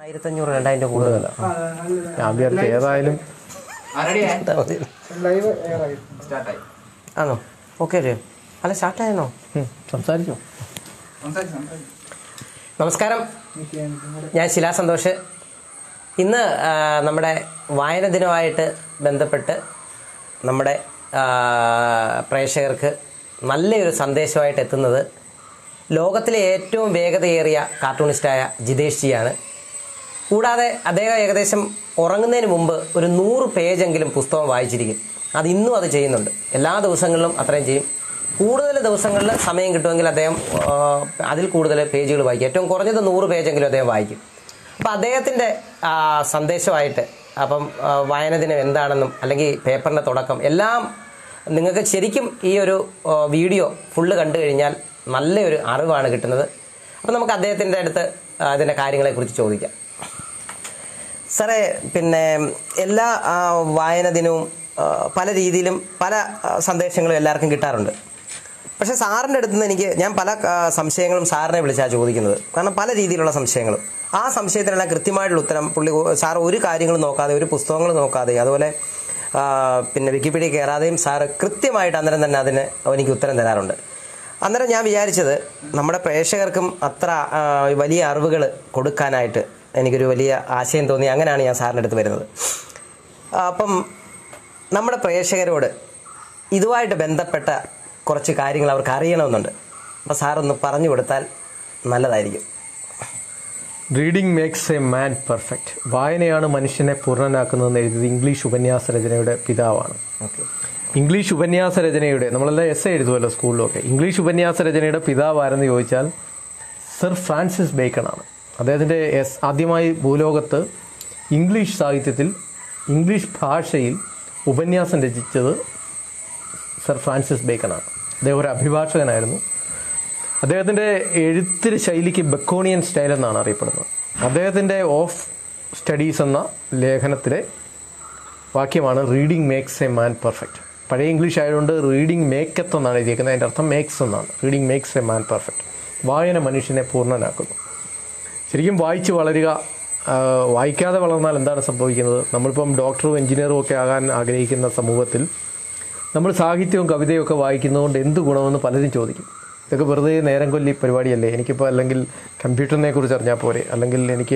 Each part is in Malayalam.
ആയിരത്തഞ്ഞൂറ് രണ്ടായിരം രൂപ കൂടുതലാണ് ഞാൻ വിചാരിച്ചു ഏതായാലും ലൈവ് എയർ ആയി ആണോ ഓക്കെ അല്ലേ അല്ല സ്റ്റാർട്ടായിരുന്നോ ഉം, സംസാരിച്ചോ നമസ്കാരം ഞാൻ ശിലാ സന്തോഷ് ഇന്ന് ആ, നമ്മുടെ വായന ദിനമായിട്ട് ബന്ധപ്പെട്ട് നമ്മുടെ ആ, പ്രേക്ഷകർക്ക് നല്ലൊരു സന്ദേശമായിട്ട് എത്തുന്നത് ലോകത്തിലെ ഏറ്റവും വേഗതയേറിയ കാർട്ടൂണിസ്റ്റായ ജിതേഷ് ജിയാണ് കൂടാതെ അദ്ദേഹം ഏകദേശം ഉറങ്ങുന്നതിന് മുമ്പ് ഒരു നൂറ് പേജെങ്കിലും പുസ്തകം വായിച്ചിരിക്കും അത് ഇന്നും അത് ചെയ്യുന്നുണ്ട് എല്ലാ ദിവസങ്ങളിലും അത്രയും ചെയ്യും കൂടുതൽ ദിവസങ്ങളിൽ സമയം കിട്ടുമെങ്കിൽ അദ്ദേഹം ആ, അതിൽ കൂടുതൽ പേജുകൾ വായിക്കും ഏറ്റവും കുറഞ്ഞത് നൂറ് പേജെങ്കിലും അദ്ദേഹം വായിക്കും അപ്പോൾ അദ്ദേഹത്തിൻ്റെ ആ, സന്ദേശമായിട്ട് അപ്പം ആ, വായന ദിനം എന്താണെന്നും അല്ലെങ്കിൽ പേപ്പറിൻ്റെ തുടക്കം എല്ലാം നിങ്ങൾക്ക് ശരിക്കും ഈ ഒരു ആ, വീഡിയോ ഫുള്ള് കണ്ടു കഴിഞ്ഞാൽ നല്ലൊരു അറിവാണ് കിട്ടുന്നത് അപ്പം നമുക്ക് അദ്ദേഹത്തിൻ്റെ അടുത്ത് ആ, അതിൻ്റെ കാര്യങ്ങളെക്കുറിച്ച് ചോദിക്കാം സാറേ പിന്നെ എല്ലാ ആ, വായന ദിനവും ആ, പല രീതിയിലും പല ആ, സന്ദേശങ്ങളും എല്ലാവർക്കും കിട്ടാറുണ്ട് പക്ഷേ സാറിൻ്റെ അടുത്ത് നിന്ന് എനിക്ക് ഞാൻ പല ആ, സംശയങ്ങളും സാറിനെ വിളിച്ചാണ് ചോദിക്കുന്നത് കാരണം പല രീതിയിലുള്ള സംശയങ്ങളും ആ സംശയത്തിനെല്ലാം കൃത്യമായിട്ടുള്ള ഉത്തരം പുള്ളി ഒ- സാർ ഒരു കാര്യങ്ങളും നോക്കാതെ ഒരു പുസ്തകങ്ങൾ നോക്കാതെ അതുപോലെ ആ, പിന്നെ വിക്കിപീഡിയ കയറാതെയും സാറ് കൃത്യമായിട്ട് അന്നേരം തന്നെ അതിന് എനിക്ക് ഉത്തരം തരാറുണ്ട് അന്നേരം ഞാൻ വിചാരിച്ചത് നമ്മുടെ പ്രേക്ഷകർക്കും അത്ര ആ, വലിയ അറിവുകൾ കൊടുക്കാനായിട്ട് എനിക്കൊരു വലിയ ആശയം തോന്നി അങ്ങനെയാണ് ഞാൻ സാറിൻ്റെ അടുത്ത് വരുന്നത് ആ, അപ്പം നമ്മുടെ പ്രേക്ഷകരോട് ഇതുമായിട്ട് ബന്ധപ്പെട്ട കുറച്ച് കാര്യങ്ങൾ അവർക്ക് അറിയണമെന്നുണ്ട് അപ്പോൾ സാറൊന്ന് പറഞ്ഞു കൊടുത്താൽ നല്ലതായിരിക്കും reading makes a man perfect വായനയാണ് മനുഷ്യനെ പൂർണ്ണനാക്കുന്നതെന്ന് എഴുതിയത് ഇംഗ്ലീഷ് ഉപന്യാസ രചനയുടെ പിതാവാണ് ഓക്കെ ഇംഗ്ലീഷ് ഉപന്യാസ രചനയുടെ നമ്മളെല്ലാം എസ് എഴുതുമല്ലോ സ്കൂളിലൊക്കെ ഇംഗ്ലീഷ് ഉപന്യാസ രചനയുടെ പിതാവ് ആരെന്ന് ചോദിച്ചാൽ സർ ഫ്രാൻസിസ് ബേക്കൺ ആണ് അദ്ദേഹത്തിൻ്റെ എസ് ആദ്യമായി ഭൂലോകത്ത് ഇംഗ്ലീഷ് സാഹിത്യത്തിൽ ഇംഗ്ലീഷ് ഭാഷയിൽ ഉപന്യാസം രചിച്ചത് സർ ഫ്രാൻസിസ് ബേക്കൺ ആണ് അദ്ദേഹം ഒരു അഭിഭാഷകനായിരുന്നു അദ്ദേഹത്തിൻ്റെ എഴുത്തിന് ശൈലിക്ക് ബെക്കോണിയൻ സ്റ്റൈൽ എന്നാണ് അറിയപ്പെടുന്നത് അദ്ദേഹത്തിൻ്റെ ഓഫ് സ്റ്റഡീസ് എന്ന ലേഖനത്തിലെ വാക്യമാണ് reading makes a man perfect പഴയ ഇംഗ്ലീഷ് ആയതുകൊണ്ട് റീഡിംഗ് മേക്കത്ത് എന്നാണ് എഴുതിയിരിക്കുന്നത് അതിൻ്റെ അർത്ഥം മേക്സ് എന്നാണ് reading makes a man perfect വായന മനുഷ്യനെ പൂർണ്ണനാക്കുന്നു ശരിക്കും വായിച്ച് വളരുക ആ, വായിക്കാതെ വളർന്നാൽ എന്താണ് സംഭവിക്കുന്നത് നമ്മളിപ്പം ഡോക്ടറും എഞ്ചിനീയറും ഒക്കെ ആകാൻ ആഗ്രഹിക്കുന്ന സമൂഹത്തിൽ നമ്മൾ സാഹിത്യവും കവിതയും ഒക്കെ വായിക്കുന്നതുകൊണ്ട് എന്ത് ഗുണമെന്ന് പലരും ചോദിക്കും ഇതൊക്കെ വെറുതെ നേരം കൊല്ലി പരിപാടിയല്ലേ എനിക്കിപ്പോൾ അല്ലെങ്കിൽ കമ്പ്യൂട്ടറിനെ കുറിച്ച് അറിഞ്ഞാൽ പോരെ അല്ലെങ്കിൽ എനിക്ക്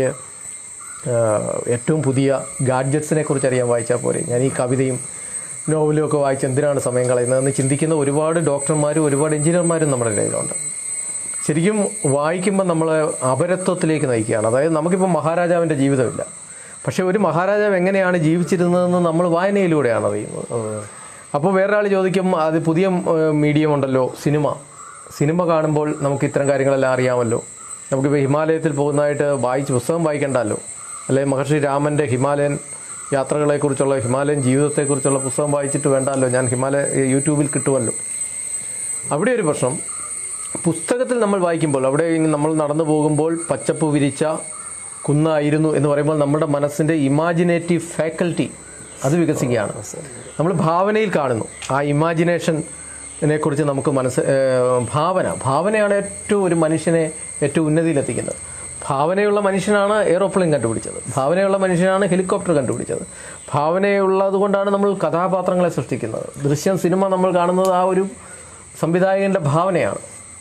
ആ, ഏറ്റവും പുതിയ ഗാഡ്ജറ്റ്സിനെ കുറിച്ച് അറിയാൻ വായിച്ചാൽ പോരെ ഞാൻ ഈ കവിതയും നോവലും ഒക്കെ വായിച്ച് എന്തിനാണ് സമയം കളയുന്നതെന്ന് ചിന്തിക്കുന്ന ഒരുപാട് ഡോക്ടർമാരും ഒരുപാട് എഞ്ചിനീയർമാരും നമ്മുടെ ഇടയിലുണ്ട് ശരിക്കും വായിക്കുമ്പോൾ നമ്മളെ അപരത്വത്തിലേക്ക് നയിക്കുകയാണ് അതായത് നമുക്കിപ്പോൾ മഹാരാജാവിൻ്റെ ജീവിതമില്ല പക്ഷേ ഒരു മഹാരാജാവ് എങ്ങനെയാണ് ജീവിച്ചിരുന്നതെന്ന് നമ്മൾ വായനയിലൂടെയാണ് അറിയുന്നത് അപ്പോൾ വേറൊരാൾ ചോദിക്കും അത് പുതിയ മീഡിയം ഉണ്ടല്ലോ സിനിമ സിനിമ കാണുമ്പോൾ നമുക്ക് ഇത്തരം കാര്യങ്ങളെല്ലാം അറിയാമല്ലോ നമുക്കിപ്പോൾ ഹിമാലയത്തിൽ പോകുന്നതായിട്ട് വായിച്ച് പുസ്തകം വായിക്കണ്ടല്ലോ അല്ലെങ്കിൽ മഹർഷി രാമൻ്റെ ഹിമാലയൻ യാത്രകളെക്കുറിച്ചുള്ള ഹിമാലയൻ ജീവിതത്തെക്കുറിച്ചുള്ള പുസ്തകം വായിച്ചിട്ട് വേണ്ടല്ലോ ഞാൻ ഹിമാലയ യൂട്യൂബിൽ കിട്ടുമല്ലോ അവിടെ ഒരു പ്രശ്നം പുസ്തകത്തിൽ നമ്മൾ വായിക്കുമ്പോൾ അവിടെ ഇങ്ങനെ നമ്മൾ നടന്നു പോകുമ്പോൾ പച്ചപ്പ് വിരിച്ച കുന്നായിരുന്നു എന്ന് പറയുമ്പോൾ നമ്മുടെ മനസ്സിൻ്റെ ഇമാജിനേറ്റീവ് ഫാക്കൽറ്റി അത് വികസിക്കുകയാണ് നമ്മൾ ഭാവനയിൽ കാണുന്നു ആ ഇമാജിനേഷനെ കുറിച്ച് നമുക്ക് മനസ്സ് ഏഹ്, ഭാവന ഭാവനയാണ് ഏറ്റവും ഒരു മനുഷ്യനെ ഏറ്റവും ഉന്നതിയിലെത്തിക്കുന്നത് ഭാവനയുള്ള മനുഷ്യനാണ് എയ്റോപ്ലെയിൻ കണ്ടുപിടിച്ചത് ഭാവനയുള്ള മനുഷ്യനാണ് ഹെലികോപ്റ്റർ കണ്ടുപിടിച്ചത് ഭാവനയുള്ളത് കൊണ്ടാണ് നമ്മൾ കഥാപാത്രങ്ങളെ സൃഷ്ടിക്കുന്നത് ദൃശ്യം സിനിമ നമ്മൾ കാണുന്നത് ആ ഒരു സംവിധായകൻ്റെ ഭാവനയാണ്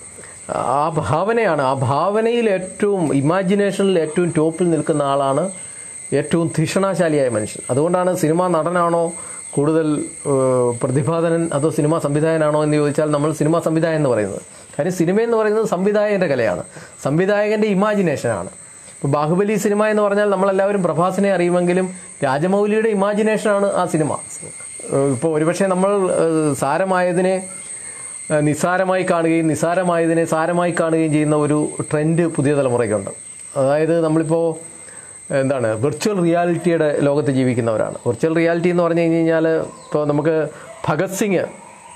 ആ ഭാവനയാണ് ആ ഭാവനയിൽ ഏറ്റവും ഇമാജിനേഷനിൽ ഏറ്റവും ടോപ്പിൽ നിൽക്കുന്ന ആളാണ് ഏറ്റവും ധിഷണാശാലിയായ മനുഷ്യൻ അതുകൊണ്ടാണ് സിനിമാ നടനാണോ കൂടുതൽ ഏഹ്, പ്രതിഭാധനൻ അതോ സിനിമാ സംവിധായകനാണോ എന്ന് ചോദിച്ചാൽ നമ്മൾ സിനിമാ സംവിധായകൻ എന്ന് പറയുന്നത് കാര്യം സിനിമ എന്ന് പറയുന്നത് സംവിധായകൻ്റെ കലയാണ് സംവിധായകൻ്റെ ഇമാജിനേഷനാണ് ഇപ്പോൾ ബാഹുബലി സിനിമ എന്ന് പറഞ്ഞാൽ നമ്മളെല്ലാവരും പ്രഭാസിനെ അറിയുമെങ്കിലും രാജമൗലിയുടെ ഇമാജിനേഷനാണ് ആ സിനിമ ഏഹ്, ഇപ്പോൾ ഒരുപക്ഷെ നമ്മൾ ഏഹ്, സാരമായതിനെ ഏഹ് നിസ്സാരമായി കാണുകയും നിസ്സാരമായതിനെ സാരമായി കാണുകയും ചെയ്യുന്ന ഒരു ട്രെൻഡ് പുതിയ തലമുറയ്ക്കുണ്ട് അതായത് നമ്മളിപ്പോൾ എന്താണ് വിർച്വൽ റിയാലിറ്റിയുടെ ലോകത്ത് ജീവിക്കുന്നവരാണ് വിർച്വൽ റിയാലിറ്റി എന്ന് പറഞ്ഞു കഴിഞ്ഞ് കഴിഞ്ഞാൽ ഇപ്പോൾ നമുക്ക് ഭഗത് സിംഗ്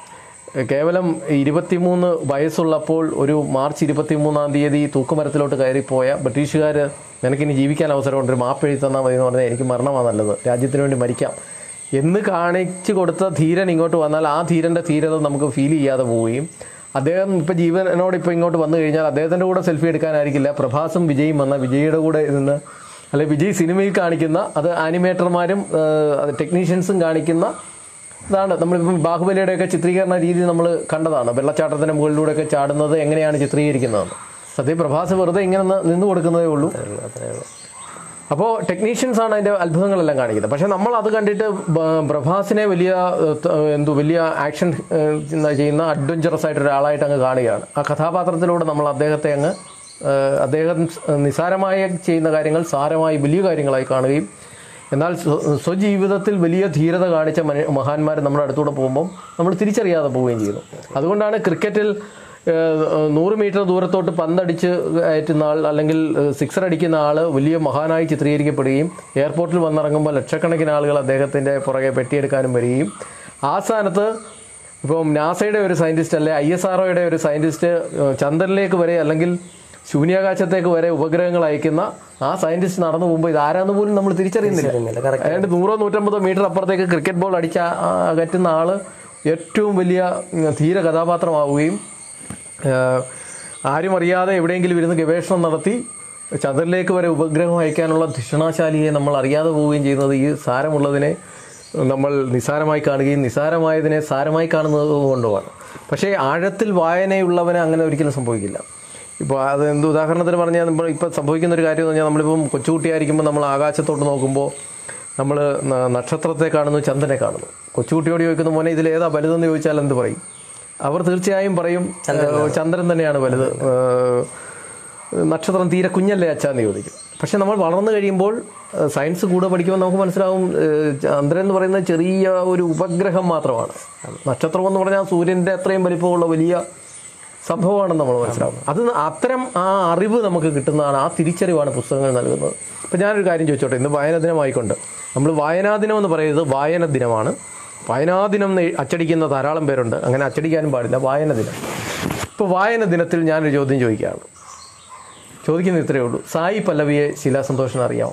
കേവലം ഇരുപത്തിമൂന്ന് വയസ്സുള്ളപ്പോൾ ഒരു മാർച്ച് ഇരുപത്തിമൂന്നാം തീയതി തൂക്കുമരത്തിലോട്ട് കയറിപ്പോയ ബ്രിട്ടീഷുകാർ നിനക്കിനി ജീവിക്കാൻ അവസരമുണ്ട് ഒരു മാപ്പ് എഴുതി തന്നാൽ മതി എന്ന് പറഞ്ഞാൽ എനിക്ക് മരണമാണ് നല്ലത് രാജ്യത്തിന് വേണ്ടി മരിക്കാം എന്ന് കാണിച്ചു കൊടുത്ത ധീരൻ ഇങ്ങോട്ട് വന്നാൽ ആ ധീരൻ്റെ ധീരത നമുക്ക് ഫീൽ ചെയ്യാതെ പോവുകയും അദ്ദേഹം ഇപ്പോൾ ജീവനോട് ഇപ്പോൾ ഇങ്ങോട്ട് വന്നു കഴിഞ്ഞാൽ അദ്ദേഹത്തിൻ്റെ കൂടെ സെൽഫി എടുക്കാനായിരിക്കില്ല പ്രഭാസും വിജയും വന്ന വിജയുടെ കൂടെ നിന്ന് അല്ലെ വിജയ് സിനിമയിൽ കാണിക്കുന്ന അത് ആനിമേറ്റർമാരും ഏഹ്, അത് ടെക്നീഷ്യൻസും കാണിക്കുന്ന ഇതാണ് നമ്മളിപ്പം ബാഹുബലിയുടെയൊക്കെ ചിത്രീകരണ രീതി നമ്മൾ കണ്ടതാണ് വെള്ളച്ചാട്ടത്തിന് മുകളിലൂടെയൊക്കെ ചാടുന്നത് എങ്ങനെയാണ് ചിത്രീകരിക്കുന്നതെന്ന് സത്യം പ്രഭാസ് വെറുതെ ഇങ്ങനെ നിന്ന് നിന്ന് കൊടുക്കുന്നതേ ഉള്ളൂ അത്രേ ഉള്ളൂ അപ്പോൾ ടെക്നീഷ്യൻസ് ആണ് അതിന്റെ അത്ഭുതങ്ങളെല്ലാം കാണിക്കുന്നത് പക്ഷെ നമ്മൾ അത് കണ്ടിട്ട് ബ- പ്രഭാസിനെ വലിയ ഏഹ്, ത- എന്തോ വലിയ ആക്ഷൻ ഏഹ്, ചെയ്യുന്ന അഡ്വഞ്ചറസ് ആയിട്ട് ഒരാളായിട്ട് അങ്ങ് കാണുകയാണ് ആ കഥാപാത്രത്തിലൂടെ നമ്മൾ അദ്ദേഹത്തെ അങ്ങ് ഏഹ്, അദ്ദേഹം നിസാരമായി ചെയ്യുന്ന കാര്യങ്ങൾ സാരമായി വലിയ കാര്യങ്ങളായി കാണുകയും എന്നാൽ സ്വ- സ്വജീവിതത്തിൽ വലിയ ധീരത കാണിച്ച മഹാന്മാർ നമ്മുടെ അടുത്തൂടെ പോകുമ്പോൾ നമ്മൾ തിരിച്ചറിയാതെ പോവുകയും ചെയ്യുന്നു അതുകൊണ്ടാണ് ക്രിക്കറ്റിൽ ഏഹ്, നൂറ് മീറ്റർ ദൂരത്തോട്ട് പന്തടിച്ച് കയറ്റുന്ന ആൾ അല്ലെങ്കിൽ സിക്സർ അടിക്കുന്ന ആൾ വലിയ മഹാനായി ചിത്രീകരിക്കപ്പെടുകയും എയർപോർട്ടിൽ വന്നിറങ്ങുമ്പോൾ ലക്ഷക്കണക്കിന് ആളുകൾ അദ്ദേഹത്തിൻ്റെ പുറകെ പെട്ടിയെടുക്കാനും വരികയും ആ സ്ഥാനത്ത് ഇപ്പം നാസയുടെ ഒരു സയൻറ്റിസ്റ്റ് അല്ലെ ഐ എസ് ആർഒയുടെ ഒരു സയൻറ്റിസ്റ്റ് ചന്ദ്രനിലേക്ക് വരെ അല്ലെങ്കിൽ ശൂന്യാകാശത്തേക്ക് വരെ ഉപഗ്രഹങ്ങൾ അയക്കുന്ന ആ സയൻറ്റിസ്റ്റ് നടന്നു പോകുമ്പോൾ ഇത് ആരാന്ന് പോലും നമ്മൾ തിരിച്ചറിയുന്നില്ല തിരിച്ചറിയുന്നില്ല. Correct. അതായത് നൂറോ നൂറ്റമ്പതോ മീറ്റർ അപ്പുറത്തേക്ക് ക്രിക്കറ്റ് ബോൾ അടിച്ച ആ- അകറ്റുന്ന ആള് ഏറ്റവും വലിയ ഉം, ധീര കഥാപാത്രമാവുകയും ഏഹ്, ആരും അറിയാതെ എവിടെയെങ്കിലും ഇരുന്ന് ഗവേഷണം നടത്തി ചന്ദ്രനിലേക്ക് വരെ ഉപഗ്രഹം അയക്കാനുള്ള ധിഷണാശാലിയെ നമ്മൾ അറിയാതെ പോവുകയും ചെയ്യുന്നത് ഈ സാരമുള്ളതിനെ നമ്മൾ നിസാരമായി കാണുകയും നിസാരമായതിനെ സാരമായി കാണുന്നത് കൊണ്ടുമാണ് പക്ഷേ ആഴത്തിൽ വായനയുള്ളവന് അങ്ങനെ ഒരിക്കലും സംഭവിക്കില്ല ഇപ്പോൾ അത് എന്ത് ഉദാഹരണത്തിന് പറഞ്ഞാൽ നമ്മൾ ഇപ്പോൾ സംഭവിക്കുന്ന ഒരു കാര്യം എന്ന് പറഞ്ഞാൽ നമ്മളിപ്പം കൊച്ചുകുട്ടിയായിരിക്കുമ്പോൾ നമ്മൾ ആകാശത്തോട്ട് നോക്കുമ്പോൾ നമ്മൾ നക്ഷത്രത്തെ കാണുന്നു ചന്ദ്രനെ കാണുന്നു കൊച്ചുകുട്ടിയോട് ചോദിക്കുന്ന മോനെ ഇതിൽ ഏതാ വലുതെന്ന് ചോദിച്ചാൽ എന്ത് പറയും അവർ തീർച്ചയായും പറയും ഏഹ്, ചന്ദ്രൻ തന്നെയാണ് വലുത് ഏഹ്, നക്ഷത്രം തീരെ കുഞ്ഞല്ലേ അച്ഛാന്ന് ചോദിക്കും പക്ഷെ നമ്മൾ വളർന്നു കഴിയുമ്പോൾ ഏഹ്, സയൻസ് കൂടെ പഠിക്കുമ്പോൾ നമുക്ക് മനസ്സിലാവും ഏഹ്, ചന്ദ്രൻ എന്ന് പറയുന്നത് ചെറിയ ഒരു ഉപഗ്രഹം മാത്രമാണ് നക്ഷത്രം എന്ന് പറഞ്ഞാൽ സൂര്യന്റെ അത്രയും വലിപ്പമുള്ള വലിയ സംഭവമാണെന്ന് നമ്മൾ മനസ്സിലാവും അത് അത്തരം ആ അറിവ് നമുക്ക് കിട്ടുന്നതാണ് ആ തിരിച്ചറിവാണ് പുസ്തകങ്ങൾ നൽകുന്നത് ഇപ്പം ഞാനൊരു കാര്യം ചോദിച്ചോട്ടെ ഇന്ന് വായന ദിനമായിക്കൊണ്ട് നമ്മൾ വായനാ ദിനം എന്ന് പറയുന്നത് വായന ദിനമാണ് വായനാ ദിനം എന്ന് അച്ചടിക്കുന്ന ധാരാളം പേരുണ്ട് അങ്ങനെ അച്ചടിക്കാനും പാടില്ല വായന ദിനം ഇപ്പോൾ വായന ദിനത്തിൽ ഞാനൊരു ചോദ്യം ചോദിക്കുകയാണ് ചോദിക്കുന്നത് ഇത്രയേ ഉള്ളൂ സായി പല്ലവിയെ ശിലാസന്തോഷം അറിയാമോ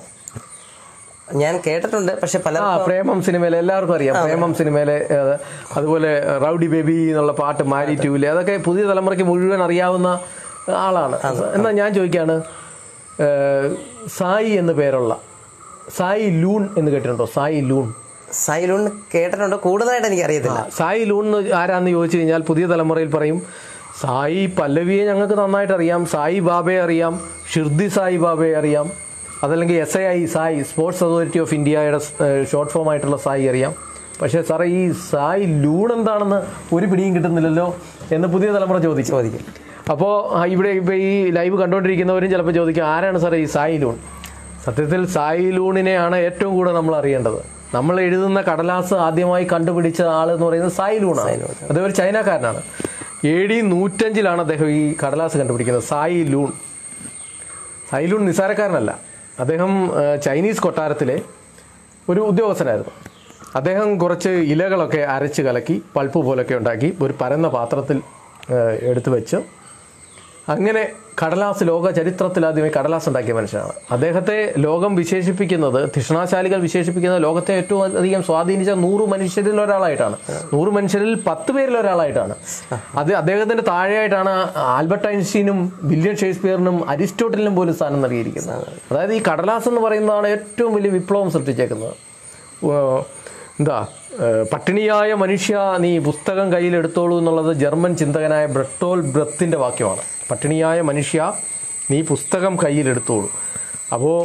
ഞാൻ കേട്ടിട്ടുണ്ട് പക്ഷെ പല ആ പ്രേമം സിനിമയിലെ എല്ലാവർക്കും അറിയാം പ്രേമം സിനിമയിലെ ഏഹ്, അതുപോലെ റൗഡി ബേബി എന്നുള്ള പാട്ട് മാരി ട്യൂല് അതൊക്കെ പുതിയ തലമുറയ്ക്ക് മുഴുവൻ അറിയാവുന്ന ആളാണ് എന്നാൽ ഞാൻ ചോദിക്കാണ് ഏഹ്, സായി എന്ന് പേരുള്ള സായി ലൂൺ എന്ന് കേട്ടിട്ടുണ്ടോ സായി ലൂൺ സൈലൂൺ കേട്ടിട്ടുണ്ട് കൂടുതലായിട്ട് എനിക്ക് അറിയത്തില്ല ആ, സായി ലൂൺ എന്ന് ആരാന്ന് ചോദിച്ചു കഴിഞ്ഞാൽ പുതിയ തലമുറയിൽ പറയും സായി പല്ലവിയെ ഞങ്ങൾക്ക് നന്നായിട്ട് അറിയാം സായി ബാബയെ അറിയാം ഷിർദി സായി ബാബയെ അറിയാം അതല്ലെങ്കിൽ S I I SAI sports authority of ഇന്ത്യയുടെ ഷോർട്ട് ഫോം ആയിട്ടുള്ള സായി അറിയാം പക്ഷേ സാറേ ഈ സായി ലൂൺ എന്താണെന്ന് ഒരു പിടിയും കിട്ടുന്നില്ലല്ലോ എന്ന് പുതിയ തലമുറ ചോദിച്ചു ചോദിക്കും അപ്പോൾ ഇവിടെ ഇപ്പോൾ ഈ ലൈവ് കണ്ടുകൊണ്ടിരിക്കുന്നവരും ചിലപ്പോൾ ചോദിക്കും ആരാണ് സാറേ ഈ സായി ലൂൺ സത്യത്തിൽ സായി ലൂണിനെയാണ് ഏറ്റവും കൂടുതൽ നമ്മൾ അറിയേണ്ടത് നമ്മൾ എഴുതുന്ന കടലാസ് ആദ്യമായി കണ്ടുപിടിച്ച ആൾ എന്ന് പറയുന്നത് സായി ലൂണാണ് അദ്ദേഹം ഒരു ചൈനക്കാരനാണ് എ ഡി നൂറ്റഞ്ചിലാണ് അദ്ദേഹം ഈ കടലാസ് കണ്ടുപിടിക്കുന്നത് സായി ലൂൺ സായി ലൂൺ നിസ്സാരക്കാരനല്ല അദ്ദേഹം ആ, ചൈനീസ് കൊട്ടാരത്തിലെ ഒരു ഉദ്യോഗസ്ഥനായിരുന്നു അദ്ദേഹം കുറച്ച് ഇലകളൊക്കെ അരച്ച് കലക്കി പൾപ്പ് പോലൊക്കെ ഉണ്ടാക്കി ഒരു പരന്ന പാത്രത്തിൽ ആ, എടുത്തു വെച്ച് അങ്ങനെ കടലാസ് ലോക ചരിത്രത്തിൽ ആദ്യമായി കടലാസ് ഉണ്ടാക്കിയ മനുഷ്യനാണ് അദ്ദേഹത്തെ ലോകം വിശേഷിപ്പിക്കുന്നത് ധിഷണാശാലികൾ വിശേഷിപ്പിക്കുന്നത് ലോകത്തെ ഏറ്റവും അധികം സ്വാധീനിച്ച നൂറ് മനുഷ്യരിൽ ഒരാളായിട്ടാണ് നൂറ് മനുഷ്യരിൽ പത്ത് പേരിൽ ഒരാളായിട്ടാണ് അത് അദ്ദേഹത്തിന്റെ താഴെയായിട്ടാണ് ആൽബർട്ട് ഐൻസ്റ്റീനും വില്യം ഷേക്സ്പിയറിനും അരിസ്റ്റോട്ടലിനും പോലും സ്ഥാനം നൽകിയിരിക്കുന്നത് അതായത് ഈ കടലാസ് എന്ന് പറയുന്നതാണ് ഏറ്റവും വലിയ വിപ്ലവം സൃഷ്ടിച്ചേക്കുന്നത് ഏഹ് എന്താ ഏഹ് പട്ടിണിയായ മനുഷ്യ നീ പുസ്തകം കയ്യിലെടുത്തോളൂ എന്നുള്ളത് ജർമ്മൻ ചിന്തകനായ ബ്രട്ടോൾ ബ്രത്തിന്റെ വാക്യമാണ് പട്ടിണിയായ മനുഷ്യ നീ പുസ്തകം കയ്യിലെടുത്തോളൂ അപ്പോൾ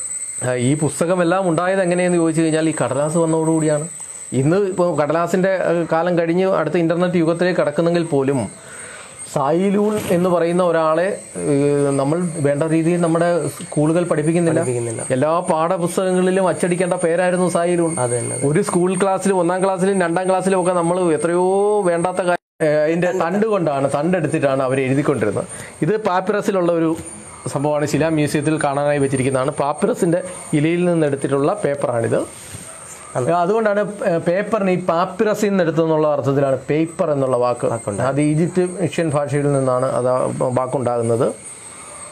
ഈ പുസ്തകമെല്ലാം ഉണ്ടായത് എങ്ങനെയെന്ന് ചോദിച്ചു കഴിഞ്ഞാൽ ഈ കടലാസ് വന്നതോടുകൂടിയാണ് ഇന്ന് ഇപ്പോൾ കടലാസിൻ്റെ ഏഹ് കാലം കഴിഞ്ഞ് അടുത്ത ഇൻ്റർനെറ്റ് യുഗത്തിലേക്ക് കടക്കുന്നെങ്കിൽ പോലും സായിലൂൺ എന്ന് പറയുന്ന ഒരാളെ ഏഹ്, നമ്മൾ വേണ്ട രീതിയിൽ നമ്മുടെ സ്കൂളുകൾ പഠിപ്പിക്കുന്നില്ല പഠിപ്പിക്കുന്നില്ല. എല്ലാ പാഠപുസ്തകങ്ങളിലും അച്ചടിക്കേണ്ട പേരായിരുന്നു സായിലൂൺ അത് തന്നെ ഒരു സ്കൂൾ ക്ലാസ്സിലും ഒന്നാം ക്ലാസ്സിലും രണ്ടാം ക്ലാസ്സിലും ഒക്കെ നമ്മൾ എത്രയോ വേണ്ടാത്ത കാര്യം ഏഹ്, അതിന്റെ തണ്ട് കൊണ്ടാണ് തണ്ടെടുത്തിട്ടാണ് അവർ എഴുതിക്കൊണ്ടിരുന്നത് ഇത് പാപ്പിറസിലുള്ള ഒരു സംഭവമാണ് ശിലാ മ്യൂസിയത്തിൽ കാണാനായി വെച്ചിരിക്കുന്നതാണ് പാപ്പിറസിന്റെ ഇലയിൽ നിന്ന് എടുത്തിട്ടുള്ള പേപ്പറാണിത് അതുകൊണ്ടാണ് പേ- പേപ്പറിന് ഈ പാപ്പിറസിൽ നിന്ന് എടുത്തെന്നുള്ള അർത്ഥത്തിലാണ് പേപ്പർ എന്നുള്ള വാക്ക് അത് ഈജിപ്ഷ്യൻ ഭാഷയിൽ നിന്നാണ് അത് ആ വാക്കുണ്ടാകുന്നത്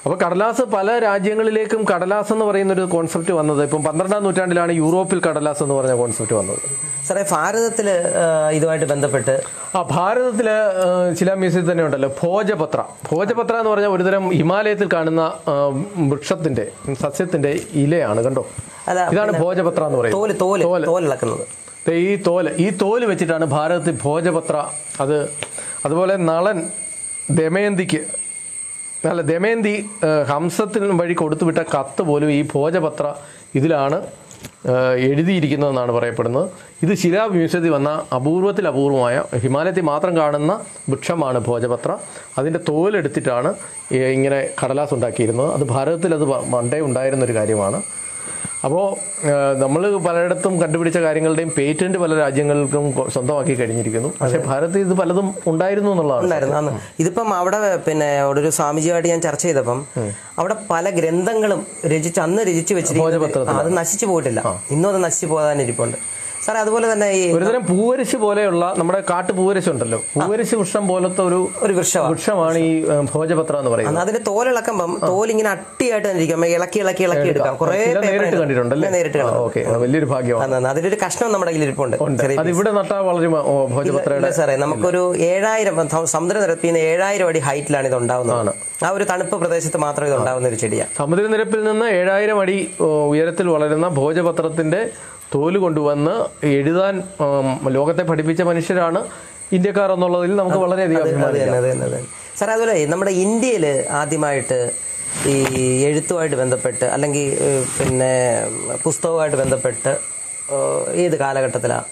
അപ്പോൾ കടലാസ് പല രാജ്യങ്ങളിലേക്കും കടലാസ് എന്ന് പറയുന്ന ഒരു കോൺസെപ്റ്റ് വന്നത് ഇപ്പം പന്ത്രണ്ടാം നൂറ്റാണ്ടിലാണ് യൂറോപ്പിൽ കടലാസ് എന്ന് പറഞ്ഞ കോൺസെപ്റ്റ് വന്നത് സാറേ ഭാരതത്തിൽ ഇതുമായിട്ട് ബന്ധപ്പെട്ട് ആ ഭാരതത്തിലെ ആ, ചില മ്യൂസിയത്തിൽ തന്നെ ഉണ്ടല്ലോ ഭോജപത്ര ഭോജപത്ര എന്ന് പറഞ്ഞാൽ ഒരുതരം ഹിമാലയത്തിൽ കാണുന്ന ആ, വൃക്ഷത്തിന്റെ സസ്യത്തിന്റെ ഇലയാണ് കണ്ടോ അല്ല ഇതാണ് ഭോജപത്ര എന്ന് പറയുന്നത് തോല് തോല് തോലിളക്കുന്നത് ദേ ഈ തോല് ഈ തോല് വെച്ചിട്ടാണ് ഭാരതത്തിൽ ഭോജപത്ര അത് അതുപോലെ നളൻ ദമയന്തിക്ക് അല്ല ദമയന്തി ഏഹ്, ഹംസത്തിന് വഴി കൊടുത്തുവിട്ട കത്ത് പോലും ഈ ഭോജപത്ര ഇതിലാണ് ഏഹ്, എഴുതിയിരിക്കുന്നതെന്നാണ് പറയപ്പെടുന്നത് ഇത് ശിലാ മ്യൂസിയത്തിൽ വന്ന അപൂർവത്തിൽ അപൂർവമായ ഹിമാലയത്തിൽ മാത്രം കാണുന്ന വൃക്ഷമാണ് ഭോജപത്ര അതിൻ്റെ തോലെടുത്തിട്ടാണ് ഈ ഇങ്ങനെ കടലാസ് ഉണ്ടാക്കിയിരുന്നത് അത് ഭാരതത്തിൽ അത് പ- പണ്ടേ ഉണ്ടായിരുന്ന ഒരു കാര്യമാണ് അപ്പോൾ നമ്മൾ പലയിടത്തും കണ്ടുപിടിച്ച കാര്യങ്ങളുടെയും പേറ്റന്റ് പല രാജ്യങ്ങൾക്കും കൊ- സ്വന്തമാക്കി കഴിഞ്ഞിരിക്കുന്നു പക്ഷേ ഭാരതത്തിൽ ഇത് പലതും ഉണ്ടായിരുന്നു എന്നുള്ളതാണ് ഉണ്ടായിരുന്നു അന്ന് ഇതിപ്പം അവിടെ പിന്നെ അവിടെ ഒരു സ്വാമിജിയുമായിട്ട് ഞാൻ ചർച്ച ചെയ്തപ്പം അവിടെ പല ഗ്രന്ഥങ്ങളും രചിച്ച് അന്ന് രചിച്ചു വെച്ചിരിക്കുന്നത് ആ, അത് നശിച്ചു പോയിട്ടില്ല ഇന്നും അത് നശിച്ചു പോകാനിരിപ്പുണ്ട് സാറേ അതുപോലെ തന്നെ ഈ ഒരുതരം പൂവരശ് പോലെയുള്ള നമ്മുടെ കാട്ടു പൂവരശ് ഉണ്ടല്ലോ പൂവരശ് വൃക്ഷം പോലത്തെ ഒരു ഒരു വൃക്ഷമാണ് വൃക്ഷമാണ് ഈ ഏഹ്, ഭോജപത്ര എന്ന് പറയുന്നത് അന്ന് അതിന്റെ തോലിളക്കുമ്പം തോലിങ്ങനെ അട്ടിയായിട്ട് തന്നെ ഇരിക്കും നമുക്ക് ഇളക്കി ഇളക്കി ഇളക്കി എടുക്കാം കുറേ ചില paper നേരിട്ട് ഉണ്ട്. കണ്ടിട്ടുണ്ടല്ലേ ഞാൻ നേരിട്ട് കണ്ടു ഓക്കെ വലിയൊരു ഭാഗ്യമാണ് അന്ന് അന്ന് അതിലൊരു കഷ്ണം നമ്മുടെ കയ്യിൽ ഇരിപ്പുണ്ട് ചെറിയ അത് ഇവിടെ നട്ടാൽ വളരെ മ- ഓ, ഭോജപത്രയുടെ ഇല്ല സാറേ നമുക്കൊരു ഏഴായിരം സ- സമുദ്രനിരപ്പിൽ നിന്ന് ഏഴായിരം അടി ഹൈറ്റിലാണ് ഇത് ഉണ്ടാവുന്നത് ആ ഒരു തണുപ്പ് പ്രദേശത്ത് മാത്രം ഇത് ഉണ്ടാവുന്ന ഒരു ചെടിയാണ് സമുദ്രനിരപ്പിൽ നിന്ന് ഏഴായിരം അടി ഓ, ഉയരത്തിൽ വളരുന്ന ഭോജപത്രത്തിന്റെ തോല് കൊണ്ടുവന്ന് എഴുതാൻ ഉം, ലോകത്തെ പഠിപ്പിച്ച മനുഷ്യരാണ് ഇന്ത്യക്കാർ എന്നുള്ളതിൽ നമുക്ക് വളരെയധികം അത് അഭിമാനിക്കാം തന്നെ അത് തന്നെ അത് തന്നെ സാറേ അതുപോലെ നമ്മുടെ ഇന്ത്യയിൽ ആദ്യമായിട്ട് ഈ എഴുത്തുമായിട്ട് ബന്ധപ്പെട്ട് അല്ലെങ്കിൽ ഏഹ്, പിന്നെ പുസ്തകവുമായിട്ട് ബന്ധപ്പെട്ട് ഏഹ്, ഏത് കാലഘട്ടത്തിലാണ്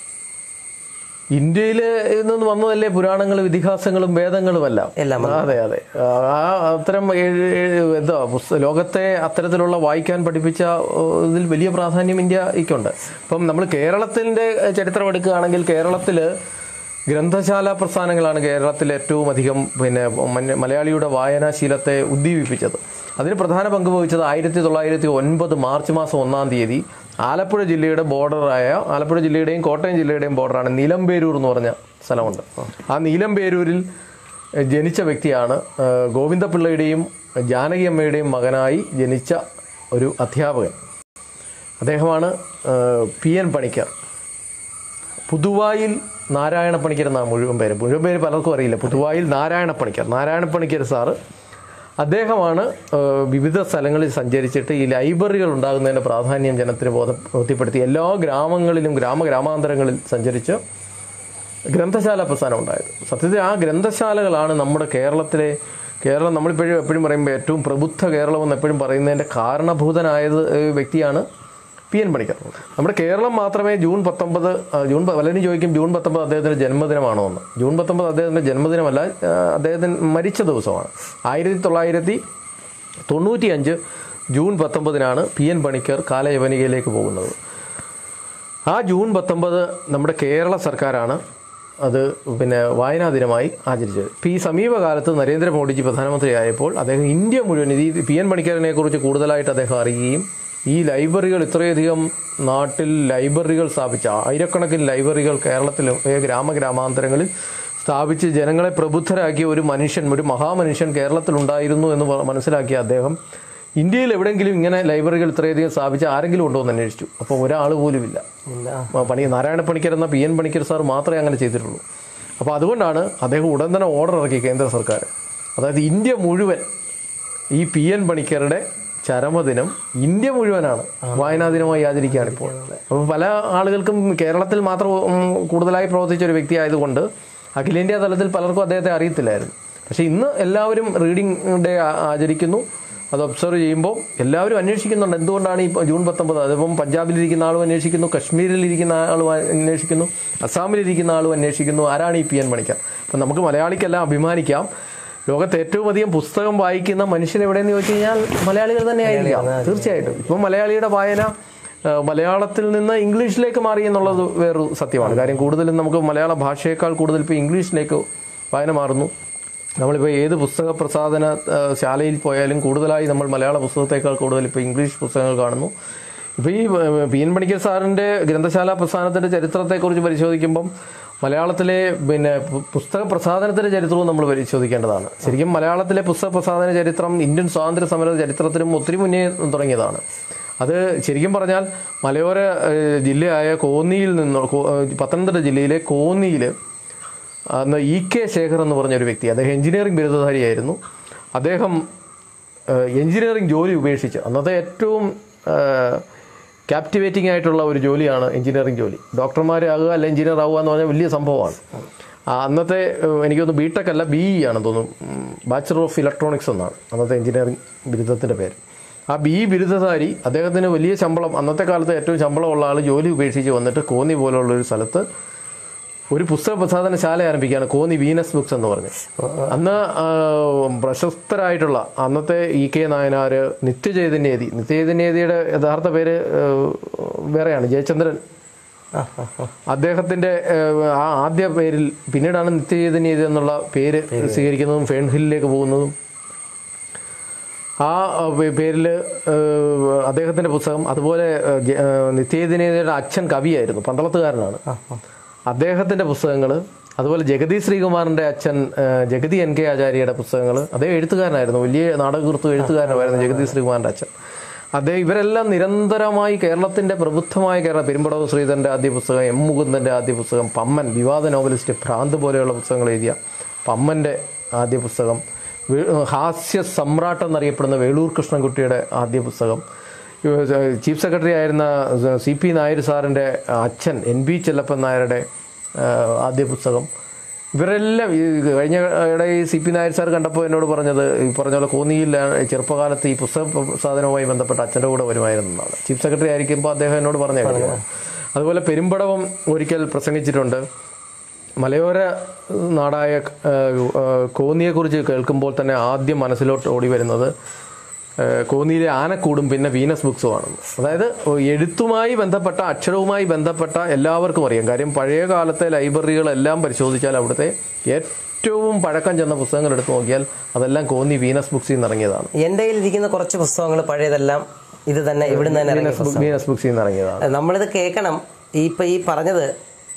ഇന്ത്യയിൽ നിന്ന് വന്നതല്ലേ പുരാണങ്ങളും ഇതിഹാസങ്ങളും വേദങ്ങളുമെല്ലാം എല്ലാം അതെ അതെ ആ അത്തരം ഏഴ് ഏഴ് എന്താ പുസ്ത- ലോകത്തെ അത്തരത്തിലുള്ള വായിക്കാൻ പഠിപ്പിച്ച ഓ, ഇതിൽ വലിയ പ്രാധാന്യം ഇന്ത്യക്കുണ്ട് ഇപ്പം നമ്മൾ കേരളത്തിന്റെ ചരിത്രം എടുക്കുകയാണെങ്കിൽ കേരളത്തിൽ ഗ്രന്ഥശാല പ്രസ്ഥാനങ്ങളാണ് കേരളത്തിൽ ഏറ്റവും അധികം പിന്നെ മന- മലയാളിയുടെ വായനാശീലത്തെ ഉദ്ദീപിപ്പിച്ചത് അതിന് പ്രധാന പങ്ക് വഹിച്ചത് ആയിരത്തി തൊള്ളായിരത്തി ഒൻപത് മാർച്ച് മാസം ഒന്നാം തീയതി ആലപ്പുഴ ജില്ലയുടെ ബോർഡറായ ആലപ്പുഴ ജില്ലയുടെയും കോട്ടയം ജില്ലയുടെയും ബോർഡറാണ് നീലംപേരൂർ എന്ന് പറഞ്ഞ സ്ഥലമുണ്ട് ആ നീലംപേരൂരിൽ ജനിച്ച വ്യക്തിയാണ് ആ, ഗോവിന്ദപിള്ളയുടെയും ജാനകി അമ്മയുടെയും മകനായി ജനിച്ച ഒരു അധ്യാപകൻ അദ്ദേഹമാണ് ആ, പി എൻ പണിക്കർ പുതുവായിൽ നാരായണ പണിക്കർ എന്നാണ് മുഴുവൻ പേര് മുഴുവൻ പേര് പലർക്കും അറിയില്ല പുതുവായിൽ നാരായണ പണിക്കർ നാരായണ പണിക്കർ സാറ് അദ്ദേഹമാണ് ആ, വിവിധ സ്ഥലങ്ങളിൽ സഞ്ചരിച്ചിട്ട് ഈ ലൈബ്രറികൾ ഉണ്ടാകുന്നതിൻ്റെ പ്രാധാന്യം ജനത്തിന് ബോധ ബോധ്യപ്പെടുത്തി എല്ലാ ഗ്രാമങ്ങളിലും ഗ്രാമ ഗ്രാമാന്തരങ്ങളിൽ സഞ്ചരിച്ച് ഗ്രന്ഥശാല പ്രസ്ഥാനം ഉണ്ടായത് സത്യത്തിൽ ആ ഗ്രന്ഥശാലകളാണ് നമ്മുടെ കേരളത്തിലെ കേരളം നമ്മളിപ്പോഴും എപ്പോഴും പറയുമ്പോൾ ഏറ്റവും പ്രബുദ്ധ കേരളം എന്ന് എപ്പോഴും പറയുന്നതിൻ്റെ കാരണഭൂതനായത് ഏഹ്, വ്യക്തിയാണ് പി എൻ പണിക്കർ നമ്മുടെ കേരളം മാത്രമേ ജൂൺ പത്തൊമ്പത് ആ, ജൂൺ പ- പലരും ചോദിക്കും ജൂൺ പത്തൊമ്പത് അദ്ദേഹത്തിൻ്റെ ജന്മദിനമാണോ എന്ന് ജൂൺ പത്തൊമ്പത് അദ്ദേഹത്തിൻ്റെ ജന്മദിനമല്ല ആ, അദ്ദേഹത്തിന് മരിച്ച ദിവസമാണ് ആയിരത്തി തൊള്ളായിരത്തി തൊണ്ണൂറ്റിയഞ്ച് ജൂൺ പത്തൊമ്പതിനാണ് പി എൻ പണിക്കർ കാലയവനികയിലേക്ക് പോകുന്നത് ആ ജൂൺ പത്തൊമ്പത് നമ്മുടെ കേരള സർക്കാരാണ് അത് പിന്നെ വായനാ ദിനമായി ആചരിച്ചത് ഇപ്പം ഈ സമീപകാലത്ത് നരേന്ദ്രമോദിജി പ്രധാനമന്ത്രിയായപ്പോൾ അദ്ദേഹം ഇന്ത്യ മുഴുവൻ ഈ പി എൻ പണിക്കരനെ കുറിച്ച് കൂടുതലായിട്ട് അദ്ദേഹം അറിയുകയും ഈ ലൈബ്രറികൾ ഇത്രയധികം നാട്ടിൽ ലൈബ്രറികൾ സ്ഥാപിച്ച ആയിരക്കണക്കിന് ലൈബ്രറികൾ കേരളത്തിലും ഏ, ഗ്രാമഗ്രാമാന്തരങ്ങളിൽ സ്ഥാപിച്ച് ജനങ്ങളെ പ്രബുദ്ധരാക്കിയ ഒരു മനുഷ്യൻ ഒരു മഹാമനുഷ്യൻ കേരളത്തിലുണ്ടായിരുന്നു എന്ന് പ- മനസ്സിലാക്കിയ അദ്ദേഹം ഇന്ത്യയിൽ എവിടെയെങ്കിലും ഇങ്ങനെ ലൈബ്രറികൾ ഇത്രയധികം സ്ഥാപിച്ച ആരെങ്കിലും ഉണ്ടോ എന്ന് അന്വേഷിച്ചു അപ്പോൾ ഒരാൾ പോലുമില്ല ഇല്ല ആ, പണി നാരായണ പണിക്കർ എന്ന പി എൻ പണിക്കർ സാർ മാത്രമേ അങ്ങനെ ചെയ്തിട്ടുള്ളൂ അപ്പോൾ അതുകൊണ്ടാണ് അദ്ദേഹം ഉടൻ തന്നെ ഓർഡർ ഇറക്കി കേന്ദ്ര സർക്കാർ അതായത് ഇന്ത്യ മുഴുവൻ ഈ പി എൻ പണിക്കരുടെ ചരമദിനം ഇന്ത്യ മുഴുവനാണ് വായനാ ദിനമായി ആചരിക്കുകയാണ് ഇപ്പോൾ അപ്പോൾ പല ആളുകൾക്കും കേരളത്തിൽ മാത്രം ഉം, കൂടുതലായി പ്രവർത്തിച്ച ഒരു വ്യക്തി ആയതുകൊണ്ട് അഖിലേന്ത്യാ തലത്തിൽ പലർക്കും അദ്ദേഹത്തെ അറിയത്തില്ലായിരുന്നു പക്ഷേ ഇന്ന് എല്ലാവരും റീഡിംഗ് ഡേ ആ- ആചരിക്കുന്നു അത് ഒബ്സർവ് ചെയ്യുമ്പോൾ എല്ലാവരും അന്വേഷിക്കുന്നുണ്ട് എന്തുകൊണ്ടാണ് ഈ ജൂൺ പത്തൊമ്പത് അതിപ്പം പഞ്ചാബിലിരിക്കുന്ന ആളും അന്വേഷിക്കുന്നു കശ്മീരിലിരിക്കുന്ന ആളും അന്വേഷിക്കുന്നു അസ്സാമിലിരിക്കുന്ന ആളും അന്വേഷിക്കുന്നു ആരാണ് ഈ പി എൻ പണിക്കർ അപ്പം നമുക്ക് മലയാളിക്കെല്ലാം അഭിമാനിക്കാം ലോകത്ത് ഏറ്റവും അധികം പുസ്തകം വായിക്കുന്ന മനുഷ്യൻ എവിടെയെന്ന് ചോദിച്ചു കഴിഞ്ഞാൽ മലയാളികൾ തന്നെ ആയിരിക്കാം തീർച്ചയായിട്ടും ഇപ്പം മലയാളിയുടെ വായന ആ, മലയാളത്തിൽ നിന്ന് ഇംഗ്ലീഷിലേക്ക് മാറി എന്നുള്ളത് വേറൊരു സത്യമാണ് കാര്യം കൂടുതലും നമുക്ക് മലയാള ഭാഷയേക്കാൾ കൂടുതൽ ഇപ്പോൾ ഇംഗ്ലീഷിലേക്ക് വായന മാറുന്നു നമ്മളിപ്പോൾ ഏത് പുസ്തക പ്രസാധന ആ, ശാലയിൽ പോയാലും കൂടുതലായി നമ്മൾ മലയാള പുസ്തകത്തേക്കാൾ കൂടുതൽ ഇപ്പോൾ ഇംഗ്ലീഷ് പുസ്തകങ്ങൾ കാണുന്നു ഇപ്പോൾ ഈ ആ, പി എൻ പണിക്കർ സാറിൻ്റെ ഗ്രന്ഥശാല പ്രസ്ഥാനത്തിൻ്റെ ചരിത്രത്തെക്കുറിച്ച് പരിശോധിക്കുമ്പം മലയാളത്തിലെ പിന്നെ പു- പുസ്തക പ്രസാധനത്തിന്റെ ചരിത്രവും നമ്മൾ പരിശോധിക്കേണ്ടതാണ് ശരിക്കും മലയാളത്തിലെ പുസ്തക പ്രസാധന ചരിത്രം ഇന്ത്യൻ സ്വാതന്ത്ര്യ സമര ചരിത്രത്തിനും ഒത്തിരി മുന്നേ തുടങ്ങിയതാണ് അത് ശരിക്കും പറഞ്ഞാൽ മലയോര ഏഹ്, ജില്ലയായ കോന്നിയിൽ നിന്ന് കോ- ഏഹ്, പത്തനംതിട്ട ജില്ലയിലെ കോന്നിയിൽ അന്ന് ഇ കെ ശേഖർ എന്ന് പറഞ്ഞ ഒരു വ്യക്തി അദ്ദേഹം എഞ്ചിനീയറിംഗ് ബിരുദധാരിയായിരുന്നു അദ്ദേഹം ഏഹ്, എഞ്ചിനീയറിംഗ് ജോലി ഉപേക്ഷിച്ച് അന്നത്തെ ഏറ്റവും ക്യാപ്റ്റിവേറ്റിംഗ് ആയിട്ടുള്ള ഒരു ജോലിയാണ് എഞ്ചിനീയറിംഗ് ജോലി ഡോക്ടർമാരാകുക അല്ല എഞ്ചിനീയർ ആവുക എന്ന് പറഞ്ഞാൽ വലിയ സംഭവമാണ് ആ, അന്നത്തെ ഏഹ്, എനിക്ക് തോന്നുന്നു ബി ടെക് അല്ല ബി ഇ ആണ് തോന്നുന്നു ബാച്ചലർ ഓഫ് ഇലക്ട്രോണിക്സ് എന്നാണ് അന്നത്തെ എഞ്ചിനീയറിംഗ് ബിരുദത്തിൻ്റെ പേര് ആ ബി ഇ ബിരുദധാരി അദ്ദേഹത്തിന് വലിയ ശമ്പളം അന്നത്തെ കാലത്ത് ഏറ്റവും ശമ്പളമുള്ള ആൾ ജോലി ഉപേക്ഷിച്ച് വന്നിട്ട് കോന്നി പോലുള്ള ഒരു സ്ഥലത്ത് ഒരു പുസ്തക പ്രസാധനശാല ആരംഭിക്കുകയാണ് കോന്നി വീനസ് ബുക്സ് എന്ന് പറഞ്ഞ് അന്ന് ആ, പ്രശസ്തരായിട്ടുള്ള അന്നത്തെ ഇ കെ നായനാര് നിത്യചൈതന്യേതി നിത്യചൈതന്യേതിയുടെ യഥാർത്ഥ പേര് ആ, വേറെയാണ് ജയചന്ദ്രൻ ആ, ആ, ആ. അദ്ദേഹത്തിന്റെ ഏഹ്, ആ ആദ്യ പേരിൽ പിന്നീടാണ് നിത്യചൈതന്യേതി എന്നുള്ള പേര് സ്വീകരിക്കുന്നതും ഫേൺഹില്ലിലേക്ക് പോകുന്നതും ആ പേരിൽ അദ്ദേഹത്തിന്റെ പുസ്തകം അതുപോലെ ഏഹ്, ജ- ഏഹ്, നിത്യചൈതന്യയുടെ അച്ഛൻ കവിയായിരുന്നു പന്തളത്തുകാരനാണ് അദ്ദേഹത്തിന്റെ പുസ്തകങ്ങൾ അതുപോലെ ജഗതി ശ്രീകുമാറിന്റെ അച്ഛൻ ഏഹ്, ജഗതി എൻ കെ ആചാര്യയുടെ പുസ്തകങ്ങൾ അദ്ദേഹം എഴുത്തുകാരനായിരുന്നു വലിയ നാടകകൃത്തു എഴുത്തുകാരനായിരുന്നു ജഗതി ശ്രീകുമാറിന്റെ അച്ഛൻ അദ്ദേഹം ഇവരെല്ലാം നിരന്തരമായി കേരളത്തിന്റെ പ്രബുദ്ധമായ കേരള പെരുമ്പടവ് ശ്രീധരന്റെ ആദ്യ പുസ്തകം എം മുകുന്ദന്റെ ആദ്യ പുസ്തകം പമ്മൻ വിവാദ നോവലിസ്റ്റ് ഭ്രാന്ത് പോലെയുള്ള പുസ്തകങ്ങൾ എഴുതിയ പമ്മന്റെ ആദ്യ പുസ്തകം വേ- ഹാസ്യ സമ്രാട്ട് എന്നറിയപ്പെടുന്ന വേളൂർ കൃഷ്ണൻകുട്ടിയുടെ ആദ്യ പുസ്തകം ചീഫ് സെക്രട്ടറി ആയിരുന്ന സി പി നായർ സാറിൻ്റെ അച്ഛൻ എൻ ബി ചെല്ലപ്പൻ നായരുടെ ആ, ആദ്യ പുസ്തകം ഇവരെല്ലാം ഈ കഴിഞ്ഞ ഇടെ ഈ സി പി നായർ സാർ കണ്ടപ്പോൾ എന്നോട് പറഞ്ഞത് ഈ പറഞ്ഞ പോലെ കോന്നിയിൽ ചെറുപ്പകാലത്ത് ഈ പുസ്തക സാധനവുമായി ബന്ധപ്പെട്ട് അച്ഛൻ്റെ കൂടെ വരുമായിരുന്നു എന്നാണ് ചീഫ് സെക്രട്ടറി ആയിരിക്കുമ്പോൾ അദ്ദേഹം എന്നോട് പറഞ്ഞ കാര്യമാണ് അതുപോലെ പെരുമ്പടവം ഒരിക്കൽ പ്രസംഗിച്ചിട്ടുണ്ട് മലയോര നാടായ ഏഹ്, ഏഹ്, കോന്നിയെക്കുറിച്ച് കേൾക്കുമ്പോൾ തന്നെ ആദ്യം മനസ്സിലോട്ട് ഓടി വരുന്നത് ഏഹ്, കോന്നിയിലെ ആനക്കൂടും പിന്നെ വീനസ് ബുക്സുമാണ് അതായത് എഴുത്തുമായി ബന്ധപ്പെട്ട അക്ഷരവുമായി ബന്ധപ്പെട്ട എല്ലാവർക്കും അറിയാം കാര്യം പഴയ കാലത്തെ ലൈബ്രറികളെല്ലാം പരിശോധിച്ചാൽ അവിടുത്തെ ഏറ്റവും പഴക്കം ചെന്ന പുസ്തകങ്ങൾ എടുത്തു നോക്കിയാൽ അതെല്ലാം കോന്നി വീനസ് ബുക്സിൽ നിന്ന് ഇറങ്ങിയതാണ് എന്റെ കയ്യിൽ ഇരിക്കുന്ന കുറച്ച് പുസ്തകങ്ങൾ പഴയതെല്ലാം ഇത് തന്നെ ഇവിടുന്ന് തന്നെ ഇറങ്ങിയ വീനസ് ബുക്ക് വീനസ് ബുക്സിൽ നിന്ന് ഇറങ്ങിയതാണ് നമ്മളിത് കേൾക്കണം ഈ ഇപ്പൊ ഈ പറഞ്ഞത്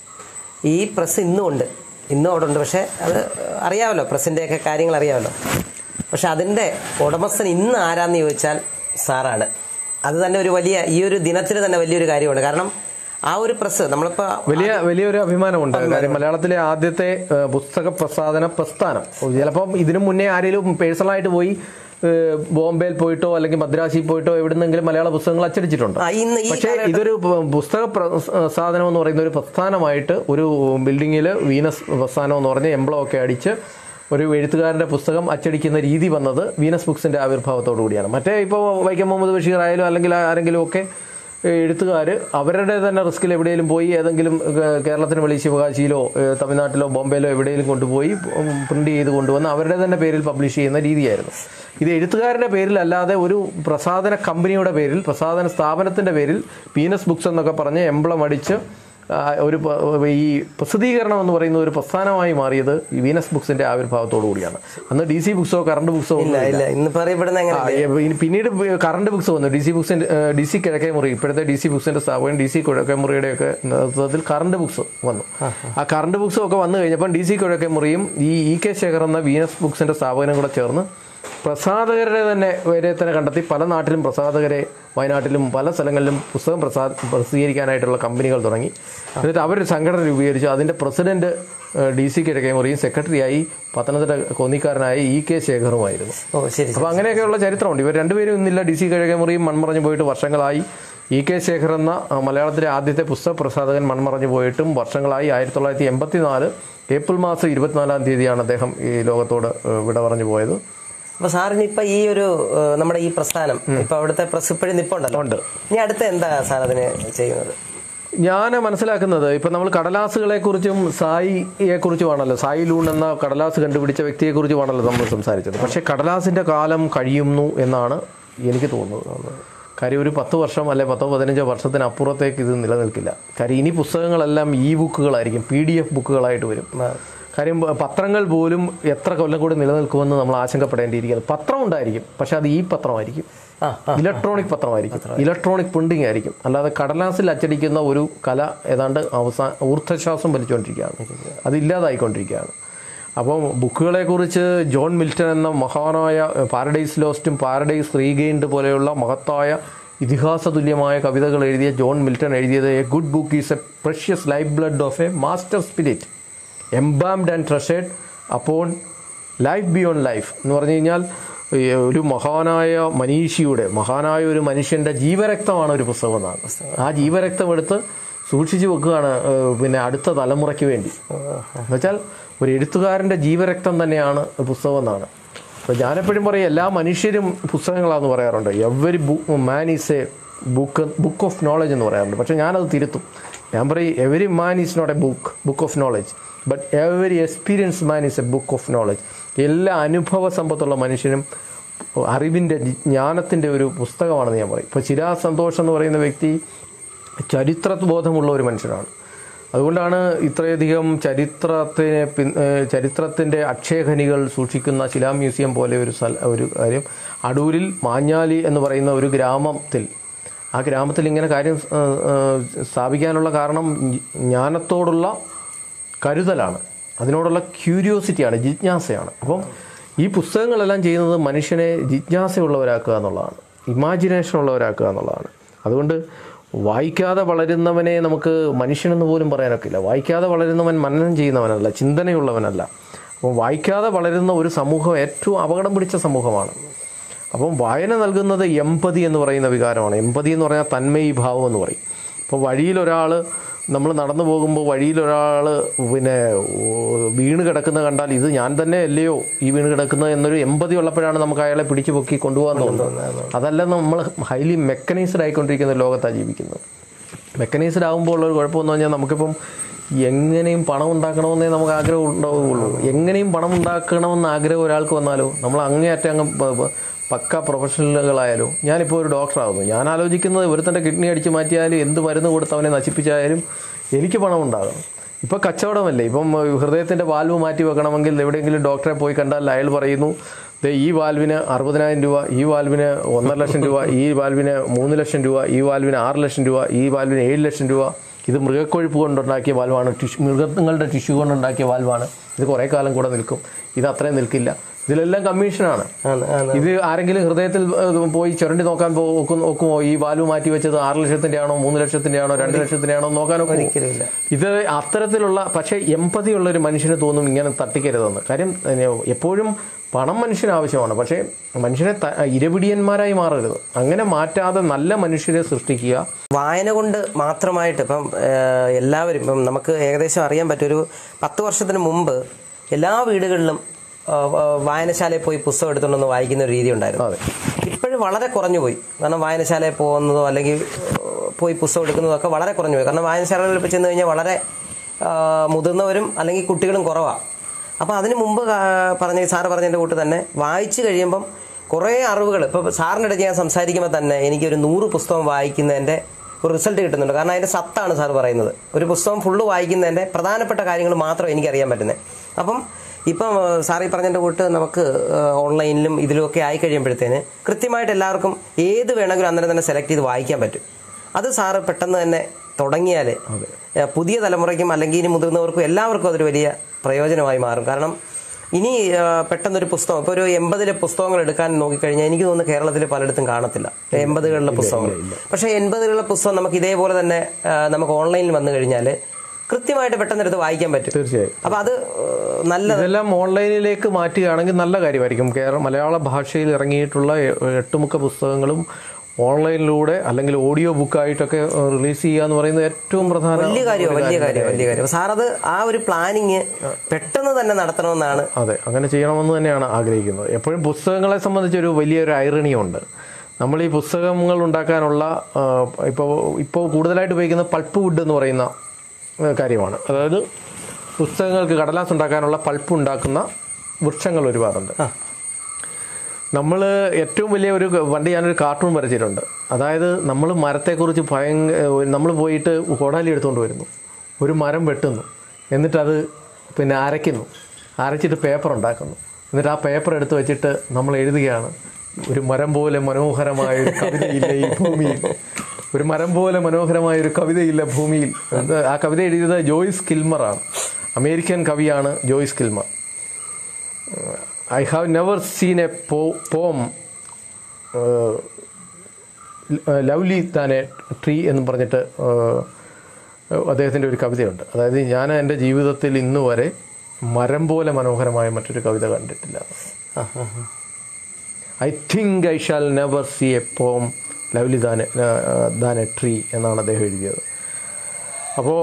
ഈ പ്രസ് ഇന്നും ഉണ്ട് ഇന്നും അവിടെ ഉണ്ട് പക്ഷെ അത് അറിയാമല്ലോ പ്രസിൻ്റെയൊക്കെ കാര്യങ്ങൾ അറിയാമല്ലോ പക്ഷെ അതിൻ്റെ ഉടമസ്ഥൻ ഇന്ന് ആരാന്ന് ചോദിച്ചാൽ സാറാണ് അത് തന്നെ ഒരു വലിയ ഈ ഒരു ദിനത്തിൽ തന്നെ വലിയൊരു കാര്യമാണ് കാരണം ആ ഒരു പ്രസ് നമ്മളിപ്പോൾ വലിയ വലിയൊരു അഭിമാനമുണ്ട് കാര്യം മലയാളത്തിലെ ആദ്യത്തെ ഏഹ്, പുസ്തക പ്രസാധന പ്രസ്ഥാനം ചിലപ്പം ഇതിനു മുന്നേ ആരെങ്കിലും പേഴ്സണലായിട്ട് പോയി ഏഹ്, ബോംബെയിൽ പോയിട്ടോ അല്ലെങ്കിൽ മദ്രാസിൽ പോയിട്ടോ എവിടുന്നെങ്കിലും മലയാള പുസ്തകങ്ങൾ അച്ചടിച്ചിട്ടുണ്ട് ആ, ഇന്ന് ഈ പക്ഷേ ഇതൊരു പ- പുസ്തക സാധനം എന്ന് പറയുന്ന ഒരു പ്രസ്ഥാനമായിട്ട് ഒരു ബിൽഡിങ്ങിൽ വീനസ് പ്രസ്ഥാനം എന്ന് പറഞ്ഞ് എംബ്ലം ഒക്കെ അടിച്ച് ഒരു എഴുത്തുകാരന്റെ പുസ്തകം അച്ചടിക്കുന്ന രീതി വന്നത് വീനസ് ബുക്സിന്റെ ആവിർഭാവത്തോടു കൂടിയാണ് മറ്റേ ഇപ്പോൾ വൈക്കം മുഹമ്മദ് ബഷീർ ആയാലും അല്ലെങ്കിൽ ആരെങ്കിലും ഒക്കെ എഴുത്തുകാർ അവരുടെ തന്നെ റിസ്കിൽ എവിടെയെങ്കിലും പോയി ഏതെങ്കിലും ഏഹ്, കേരളത്തിന് വെളി ശിവകാശിയിലോ ഏഹ്, തമിഴ്നാട്ടിലോ ബോംബെയിലോ എവിടെയെങ്കിലും കൊണ്ടുപോയി പ്രിന്റ് ചെയ്ത് കൊണ്ടുവന്ന് അവരുടെ തന്നെ പേരിൽ പബ്ലിഷ് ചെയ്യുന്ന രീതിയായിരുന്നു ഇത് എഴുത്തുകാരുടെ പേരിലല്ലാതെ ഒരു പ്രസാധന കമ്പനിയുടെ പേരിൽ പ്രസാധന സ്ഥാപനത്തിന്റെ പേരിൽ വീനസ് ബുക്സ് എന്നൊക്കെ പറഞ്ഞ് എംബ്ലം അടിച്ച് ആ, ഒരു പ- ഈ പ്രസിദ്ധീകരണം എന്ന് പറയുന്ന ഒരു പ്രസ്ഥാനമായി മാറിയത് ഈ വീനസ് ബുക്സിന്റെ ആവിർഭാവത്തോടു കൂടിയാണ് അന്ന് ഡി സി ബുക്സോ കറണ്ട് ബുക്സോ ഒന്നും ഇല്ല ഇല്ല ഇന്നിപ്പോൾ അറിയപ്പെടുന്ന എങ്ങനെ ആ, ഏ, ഇനി പിന്നീട് കറണ്ട് ബുക്സ് വന്നു ഡി സി ബുക്സിന്റെ ഡി സി കിഴക്കേ മുറി ഇപ്പോഴത്തെ ഡി സി ബുക്സിന്റെ സ്ഥാപകൻ ഡി സി കിഴക്കേ മുറിയുടെ ഒക്കെ നേതൃത്വത്തിൽ കറണ്ട് ബുക്സ് വന്നു ആ കറണ്ട് ബുക്സും ഒക്കെ വന്നു കഴിഞ്ഞപ്പോൾ ഡി സി കിഴക്കേ മുറിയും ഈ ഇ കെ ശേഖർ എന്ന വീനസ് ബുക്സിന്റെ സ്ഥാപകനും കൂടെ ചേർന്ന് പ്രസാധകരുടെ തന്നെ വരെ തന്നെ കണ്ടെത്തി പല നാട്ടിലും പ്രസാധകരെ വയനാട്ടിലും പല സ്ഥലങ്ങളിലും പുസ്തകം പ്രസാ പ്രസിദ്ധീകരിക്കാനായിട്ടുള്ള കമ്പനികൾ തുടങ്ങി എന്നിട്ട് അവരൊരു സംഘടന രൂപീകരിച്ചു അതിന്റെ പ്രസിഡന്റ് ഡി സി കിഴക്കേ മുറിയും സെക്രട്ടറിയായി പത്തനംതിട്ട കോന്നിക്കാരനായ ഇ കെ ശേഖറുമായിരുന്നു ഓ ശരി അപ്പൊ അങ്ങനെയൊക്കെയുള്ള ചരിത്രമുണ്ട് ഇവർ രണ്ടുപേരും ഇന്നില്ല ഡി സി കിഴക്കേമുറിയും മൺമറഞ്ഞു പോയിട്ട് വർഷങ്ങളായി ഇ കെ ശേഖർ എന്ന ആ, മലയാളത്തിലെ ആദ്യത്തെ പുസ്തക പ്രസാധകൻ മൺമറഞ്ഞു പോയിട്ടും വർഷങ്ങളായി ആയിരത്തി തൊള്ളായിരത്തി എൺപത്തി നാല് ഏപ്രിൽ മാസം ഇരുപത്തിനാലാം തീയതിയാണ് അദ്ദേഹം ഈ ലോകത്തോട് ഏഹ്, വിട പറഞ്ഞു പോയത് അപ്പൊ സാറിന് ഇപ്പൊ ഈ ഒരു ഏഹ്, നമ്മുടെ ഈ പ്രസ്ഥാനം ഇപ്പൊ അവിടുത്തെ പ്രസ് ഇപ്പോഴും നിപ്പുണ്ടല്ലോ ഉണ്ട് ഇനി അടുത്ത എന്താ സാർ അതിന് ചെയ്യുന്നത് ഞാൻ മനസ്സിലാക്കുന്നത് ഇപ്പം നമ്മൾ കടലാസുകളെ കുറിച്ചും സായിയെ കുറിച്ചുമാണല്ലോ സായി ലൂൺ എന്ന കടലാസ് കണ്ടുപിടിച്ച വ്യക്തിയെ കുറിച്ചുമാണല്ലോ നമ്മൾ സംസാരിച്ചത് പക്ഷേ കടലാസിന്റെ കാലം കഴിയുന്നു എന്നാണ് എനിക്ക് തോന്നുന്നത് കാര്യം ഒരു പത്ത് വർഷം അല്ലെ പത്തോ പതിനഞ്ചോ വർഷത്തിനപ്പുറത്തേക്ക് ഇത് നിലനിൽക്കില്ല കാര്യം ഇനി പുസ്തകങ്ങളെല്ലാം ഇ ബുക്കുകളായിരിക്കും പി ഡി എഫ് ബുക്കുകളായിട്ട് വരും കാര്യം പ- പത്രങ്ങൾ പോലും എത്ര കൊല്ലം കൂടി നിലനിൽക്കുമെന്ന് നമ്മൾ ആശങ്കപ്പെടേണ്ടിയിരിക്കുന്നു പത്രം ഉണ്ടായിരിക്കും പക്ഷെ അത് ഈ പത്രമായിരിക്കും ആ ആ ഇലക്ട്രോണിക് പത്രമായിരിക്കും ഇലക്ട്രോണിക് പ്രിന്റിംഗ് ആയിരിക്കും അല്ലാതെ കടലാസിൽ അച്ചടിക്കുന്ന ഒരു കല ഏതാണ്ട് അവസാന ഊർദ്ധശ്വാസം വലിച്ചുകൊണ്ടിരിക്കുകയാണ് അത് ഇല്ലാതായിക്കൊണ്ടിരിക്കുകയാണ് അപ്പം ബുക്കുകളെ കുറിച്ച് ജോൺ മിൽട്ടൺ എന്ന മഹാനായ പാരഡൈസ് ലോസ്റ്റും പാരഡൈസ് റീഗെയിൻഡ് പോലെയുള്ള മഹത്തായ ഇതിഹാസ തുല്യമായ കവിതകൾ എഴുതിയ ജോൺ മിൽട്ടൺ എഴുതിയത് a good book is a precious life blood of a master spirit embalmed and treasured upon life beyond life എന്ന് പറഞ്ഞു കഴിഞ്ഞാൽ ഈ ഒരു മഹാനായ മനീഷിയുടെ മഹാനായ ഒരു മനുഷ്യന്റെ ജീവരക്തമാണ് ഒരു പുസ്തകം എന്നാണ് ആ ജീവരക്തം എടുത്ത് സൂക്ഷിച്ചു വെക്കുകയാണ് ഏഹ്, പിന്നെ അടുത്ത തലമുറയ്ക്ക് വേണ്ടി എന്നുവെച്ചാൽ ഒരു എഴുത്തുകാരന്റെ ജീവരക്തം തന്നെയാണ് ഒരു പുസ്തകം എന്നാണ് അപ്പോൾ ഞാനെപ്പോഴും പറയും എല്ലാ മനുഷ്യരും പുസ്തകങ്ങളാണെന്ന് പറയാറുണ്ട് every man is a book book of knowledge എന്ന് പറയാറുണ്ട് പക്ഷേ ഞാനത് തിരുത്തും ഞാൻ പറയും every man is not a book book of knowledge but every experience man is a book of knowledge എല്ലാ അനുഭവ സമ്പത്തുള്ള മനുഷ്യനും അറിവിൻ്റെ ജ്ഞാനത്തിൻ്റെ ഒരു പുസ്തകമാണെന്ന് ഞാൻ പറയും ഇപ്പോൾ ചിരാ സന്തോഷം എന്ന് പറയുന്ന വ്യക്തി ചരിത്രബോധമുള്ള ഒരു മനുഷ്യനാണ് അതുകൊണ്ടാണ് ഇത്രയധികം ചരിത്രത്തിനെ പിൻ ഏഹ് ചരിത്രത്തിൻ്റെ അക്ഷയഖനികൾ സൂക്ഷിക്കുന്ന ശിലാ മ്യൂസിയം പോലെ ഒരു സ്ഥല ഒരു കാര്യം അടൂരിൽ മാഞ്ഞാലി എന്ന് പറയുന്ന ഒരു ഗ്രാമത്തിൽ ആ ഗ്രാമത്തിൽ ഇങ്ങനെ കാര്യം ഏഹ്, ഏഹ്, സ്ഥാപിക്കാനുള്ള കാരണം ജ്ഞ- ജ്ഞാനത്തോടുള്ള കരുതലാണ് അതിനോടുള്ള ക്യൂരിയോസിറ്റിയാണ് ജിജ്ഞാസയാണ് അപ്പം ഈ പുസ്തകങ്ങളെല്ലാം ചെയ്യുന്നത് മനുഷ്യനെ ജിജ്ഞാസയുള്ളവരാക്കുക എന്നുള്ളതാണ് ഇമാജിനേഷൻ ഉള്ളവരാക്കുക എന്നുള്ളതാണ് അതുകൊണ്ട് വായിക്കാതെ വളരുന്നവനെ നമുക്ക് മനുഷ്യനെന്ന് പോലും പറയാനൊക്കില്ല വായിക്കാതെ വളരുന്നവൻ മനനം ചെയ്യുന്നവനല്ല ചിന്തനയുള്ളവനല്ല അപ്പം വായിക്കാതെ വളരുന്ന ഒരു സമൂഹം ഏറ്റവും അപകടം പിടിച്ച സമൂഹമാണ് അപ്പം വായന നൽകുന്നത് എമ്പതി എന്ന് പറയുന്ന വികാരമാണ് എമ്പതി എന്ന് പറഞ്ഞാൽ തന്മയി ഭാവം എന്ന് പറയും ഇപ്പോൾ വഴിയിലൊരാൾ നമ്മൾ നടന്നു പോകുമ്പോൾ വഴിയിലൊരാൾ പിന്നെ ഓ, വീണ് കിടക്കുന്ന കണ്ടാൽ ഇത് ഞാൻ തന്നെ അല്ലയോ ഈ വീണ് കിടക്കുന്നത് എന്നൊരു എമ്പതി ഉള്ളപ്പോഴാണ് നമുക്ക് അയാളെ പിടിച്ചു പൊക്കി കൊണ്ടുപോകാൻ തോന്നുന്നത് അതല്ല നമ്മൾ ഹൈലി മെക്കനൈസ്ഡ് ആയിക്കൊണ്ടിരിക്കുന്ന ഒരു ലോകത്താണ് ജീവിക്കുന്നത് മെക്കനൈസ്ഡ് ആകുമ്പോൾ ഉള്ള ഒരു കുഴപ്പമെന്ന് പറഞ്ഞാൽ നമുക്കിപ്പം എങ്ങനെയും പണം ഉണ്ടാക്കണമെന്നേ നമുക്ക് ആഗ്രഹം ഉണ്ടാവുകയുള്ളൂ എങ്ങനെയും പണം ഉണ്ടാക്കണമെന്ന് ആഗ്രഹം ഒരാൾക്ക് വന്നാലോ നമ്മൾ അങ്ങേയറ്റം അങ്ങ് പ- പ- പക്ക പ്രൊഫഷണലുകളായാലോ ഞാനിപ്പോൾ ഒരു ഡോക്ടറാകുന്നു ഞാൻ ആലോചിക്കുന്നത് ഒരുത്തൻ്റെ കിഡ്നി അടിച്ച് മാറ്റിയാലും എന്ത് മരുന്ന് കൊടുത്ത് അവനെ നശിപ്പിച്ചായാലും എനിക്ക് പണം ഉണ്ടാകണം ഇപ്പം കച്ചവടമല്ലേ ഇപ്പം ഹൃദയത്തിൻ്റെ വാൽവ് മാറ്റി വെക്കണമെങ്കിൽ എവിടെയെങ്കിലും ഡോക്ടറെ പോയി കണ്ടാൽ അയാൾ പറയുന്നു ദേ ഈ വാൽവിന് അറുപതിനായിരം രൂപ ഈ വാൽവിന് ഒന്നര ലക്ഷം രൂപ ഈ വാൽവിന് മൂന്ന് ലക്ഷം രൂപ ഈ വാൽവിന് ആറ് ലക്ഷം രൂപ ഈ വാൽവിന് ഏഴ് ലക്ഷം രൂപ ഇത് മൃഗക്കൊഴുപ്പ് കൊണ്ടുണ്ടാക്കിയ വാൽവാണ് ടിഷ്യൂ മൃഗങ്ങളുടെ ടിഷ്യൂ കൊണ്ടുണ്ടാക്കിയ വാൽവാണ് ഇത് കുറേ കാലം കൂടെ നിൽക്കും ഇത് അത്രയും നിൽക്കില്ല ഇതിലെല്ലാം കമ്മീഷനാണ് ആണ് ആണ് ഇത് ആരെങ്കിലും ഹൃദയത്തിൽ ഏഹ്, പോയി ചുരണ്ടി നോക്കാൻ പോ- നോക്കും- നോക്കുമോ ഈ വാൽവ് മാറ്റി വെച്ചത് ആറ് ലക്ഷത്തിന്റെ ആണോ മൂന്ന് ലക്ഷത്തിന്റെ ആണോ രണ്ട് ലക്ഷത്തിന്റെ ആണോ നോക്കാൻ നോക്കുമോ? ഒരിക്കലുമില്ല ഇത് അത്തരത്തിലുള്ള പക്ഷേ എമ്പതി ഉള്ള ഒരു മനുഷ്യന് തോന്നും ഇങ്ങനെ തട്ടിക്കരുതെന്ന് കാര്യം ഏഹ്, എപ്പോഴും പണം മനുഷ്യന് ആവശ്യമാണ് പക്ഷേ മനുഷ്യനെ ത- ഇരപിടിയന്മാരായി മാറരുത് അങ്ങനെ മാറ്റാതെ നല്ല മനുഷ്യരെ സൃഷ്ടിക്കുക വായന കൊണ്ട് മാത്രമായിട്ട് ഇപ്പം ഏഹ്, എല്ലാവരും ഇപ്പം നമുക്ക് ഏകദേശം അറിയാൻ പറ്റും ഒരു പത്ത് വർഷത്തിന് മുമ്പ് എല്ലാ വീടുകളിലും ആഹ്, ആഹ്, വായനശാലയിൽ പോയി പുസ്തകം എടുത്തുകൊണ്ടൊന്ന് വായിക്കുന്ന ഒരു രീതി ഉണ്ടായിരുന്നു അതെ ഇപ്പോഴും വളരെ കുറഞ്ഞു പോയി കാരണം വായനശാലയിൽ പോകുന്നതോ അല്ലെങ്കിൽ ഏഹ്, പോയി പുസ്തകം എടുക്കുന്നതോ ഒക്കെ വളരെ കുറഞ്ഞു പോയി കാരണം വായനശാലകളിൽ ഇപ്പോൾ ചെന്ന് കഴിഞ്ഞാൽ വളരെ ആഹ്, മുതിർന്നവരും അല്ലെങ്കിൽ കുട്ടികളും കുറവാണ് അപ്പോൾ അതിന് മുമ്പ് കാ- പറഞ്ഞ സാറ് പറഞ്ഞതിൻ്റെ കൂട്ട് തന്നെ വായിച്ചു കഴിയുമ്പം കുറേ അറിവുകൾ ഇപ്പോൾ സാറിൻ്റെ അടുത്ത് ഞാൻ സംസാരിക്കുമ്പോൾ തന്നെ എനിക്കൊരു നൂറ് പുസ്തകം വായിക്കുന്നതിൻ്റെ ഒരു റിസൾട്ട് കിട്ടുന്നുണ്ട് കാരണം അതിൻ്റെ സത്താണ് സാർ പറയുന്നത് ഒരു പുസ്തകം ഫുള്ള് വായിക്കുന്നതിൻ്റെ പ്രധാനപ്പെട്ട കാര്യങ്ങൾ മാത്രം എനിക്കറിയാൻ പറ്റുന്നത് അപ്പം ഇപ്പം ഏഹ്, സാർ ഈ പറഞ്ഞതിൻ്റെ കൂട്ട് നമുക്ക് ഏഹ്, ഓൺലൈനിലും ഇതിലുമൊക്കെ ആയി കഴിയുമ്പോഴത്തേന് കൃത്യമായിട്ട് എല്ലാവർക്കും ഏത് വേണമെങ്കിലും അന്നേരം തന്നെ സെലക്ട് ചെയ്ത് വായിക്കാൻ പറ്റും അത് സാറ് പെട്ടെന്ന് തന്നെ തുടങ്ങിയാൽ ഏഹ്, പുതിയ തലമുറയ്ക്കും അല്ലെങ്കിൽ ഇനി മുതിർന്നവർക്കും എല്ലാവർക്കും അതൊരു വലിയ പ്രയോജനമായി മാറും കാരണം ഇനി ഏഹ്, പെട്ടെന്നൊരു പുസ്തകം ഇപ്പോൾ ഒരു എൺപതിലെ പുസ്തകങ്ങൾ എടുക്കാൻ നോക്കിക്കഴിഞ്ഞാൽ എനിക്ക് തോന്നുന്നു കേരളത്തിൽ പലയിടത്തും കാണത്തില്ല എൺപതുകളിലെ പുസ്തകങ്ങൾ പക്ഷേ എൺപതുകളിലെ പുസ്തകം നമുക്ക് ഇതേപോലെ തന്നെ ഏഹ്, നമുക്ക് ഓൺലൈനിൽ വന്നു കഴിഞ്ഞാൽ കൃത്യമായിട്ട് പെട്ടെന്ന് എടുത്ത് വായിക്കാൻ പറ്റും തീർച്ചയായും അപ്പൊ അത് ഏഹ്, നല്ല ഇതെല്ലാം ഓൺലൈനിലേക്ക് മാറ്റുകയാണെങ്കിൽ നല്ല കാര്യമായിരിക്കും കേരള മലയാള ഭാഷയിൽ ഇറങ്ങിയിട്ടുള്ള എ- എട്ടുമുക്ക പുസ്തകങ്ങളും ഓൺലൈനിലൂടെ അല്ലെങ്കിൽ ഓഡിയോ ബുക്കായിട്ടൊക്കെ റിലീസ് ചെയ്യുക എന്ന് പറയുന്നത് ഏറ്റവും പ്രധാന വലിയ കാര്യം വലിയ കാര്യം വലിയ കാര്യം സാർ അത് ആ ഒരു പ്ലാനിങ് പെട്ടെന്ന് തന്നെ നടത്തണമെന്നാണ് അതെ അങ്ങനെ ചെയ്യണമെന്ന് തന്നെയാണ് ആഗ്രഹിക്കുന്നത് എപ്പോഴും പുസ്തകങ്ങളെ സംബന്ധിച്ചൊരു വലിയൊരു ഐറണിയുണ്ട് നമ്മൾ ഈ പുസ്തകങ്ങൾ ഉണ്ടാക്കാനുള്ള ആ, ഇപ്പോൾ ഇപ്പോൾ കൂടുതലായിട്ട് ഉപയോഗിക്കുന്ന പൾപ്പ് വുഡ് എന്ന് പറയുന്ന ആ, കാര്യമാണ് അതായത് പുസ്തകങ്ങൾക്ക് കടലാസ് ഉണ്ടാക്കാനുള്ള പൾപ്പ് ഉണ്ടാക്കുന്ന വൃക്ഷങ്ങൾ ഒരുപാടുണ്ട് നമ്മൾ ഏറ്റവും വലിയ ഒരു പണ്ട് ഞാനൊരു കാർട്ടൂൺ വരച്ചിട്ടുണ്ട് അതായത് നമ്മൾ മരത്തെക്കുറിച്ച് ഭയങ്കര നമ്മൾ പോയിട്ട് കോടാലി എടുത്തുകൊണ്ട് വരുന്നു ഒരു മരം വെട്ടുന്നു എന്നിട്ടത് പിന്നെ അരയ്ക്കുന്നു അരച്ചിട്ട് പേപ്പർ ഉണ്ടാക്കുന്നു എന്നിട്ട് ആ പേപ്പർ എടുത്ത് വെച്ചിട്ട് നമ്മൾ എഴുതുകയാണ് ഒരു മരം പോലെ മനോഹരമായ ഒരു കവിതയില്ല ഈ ഭൂമിയിൽ ഒരു മരം പോലെ മനോഹരമായ ഒരു കവിതയില്ല ഭൂമിയിൽ അത് ആ കവിത എഴുതിയത് ജോയ്സ് കിൽമറാണ് അമേരിക്കൻ കവിയാണ് Joyce Kilmer I have never seen a പോ പോം ലവ്ലി താനെ ട്രീ എന്ന് പറഞ്ഞിട്ട് അദ്ദേഹത്തിൻ്റെ ഒരു കവിതയുണ്ട് അതായത് ഞാൻ എൻ്റെ ജീവിതത്തിൽ ഇന്ന് വരെ മരം പോലെ മനോഹരമായ മറ്റൊരു കവിത കണ്ടിട്ടില്ല ആ ആ ആ. I think I shall never see a poem lovely than than a tree എന്നാണ് അദ്ദേഹം എഴുതിയത് അപ്പോൾ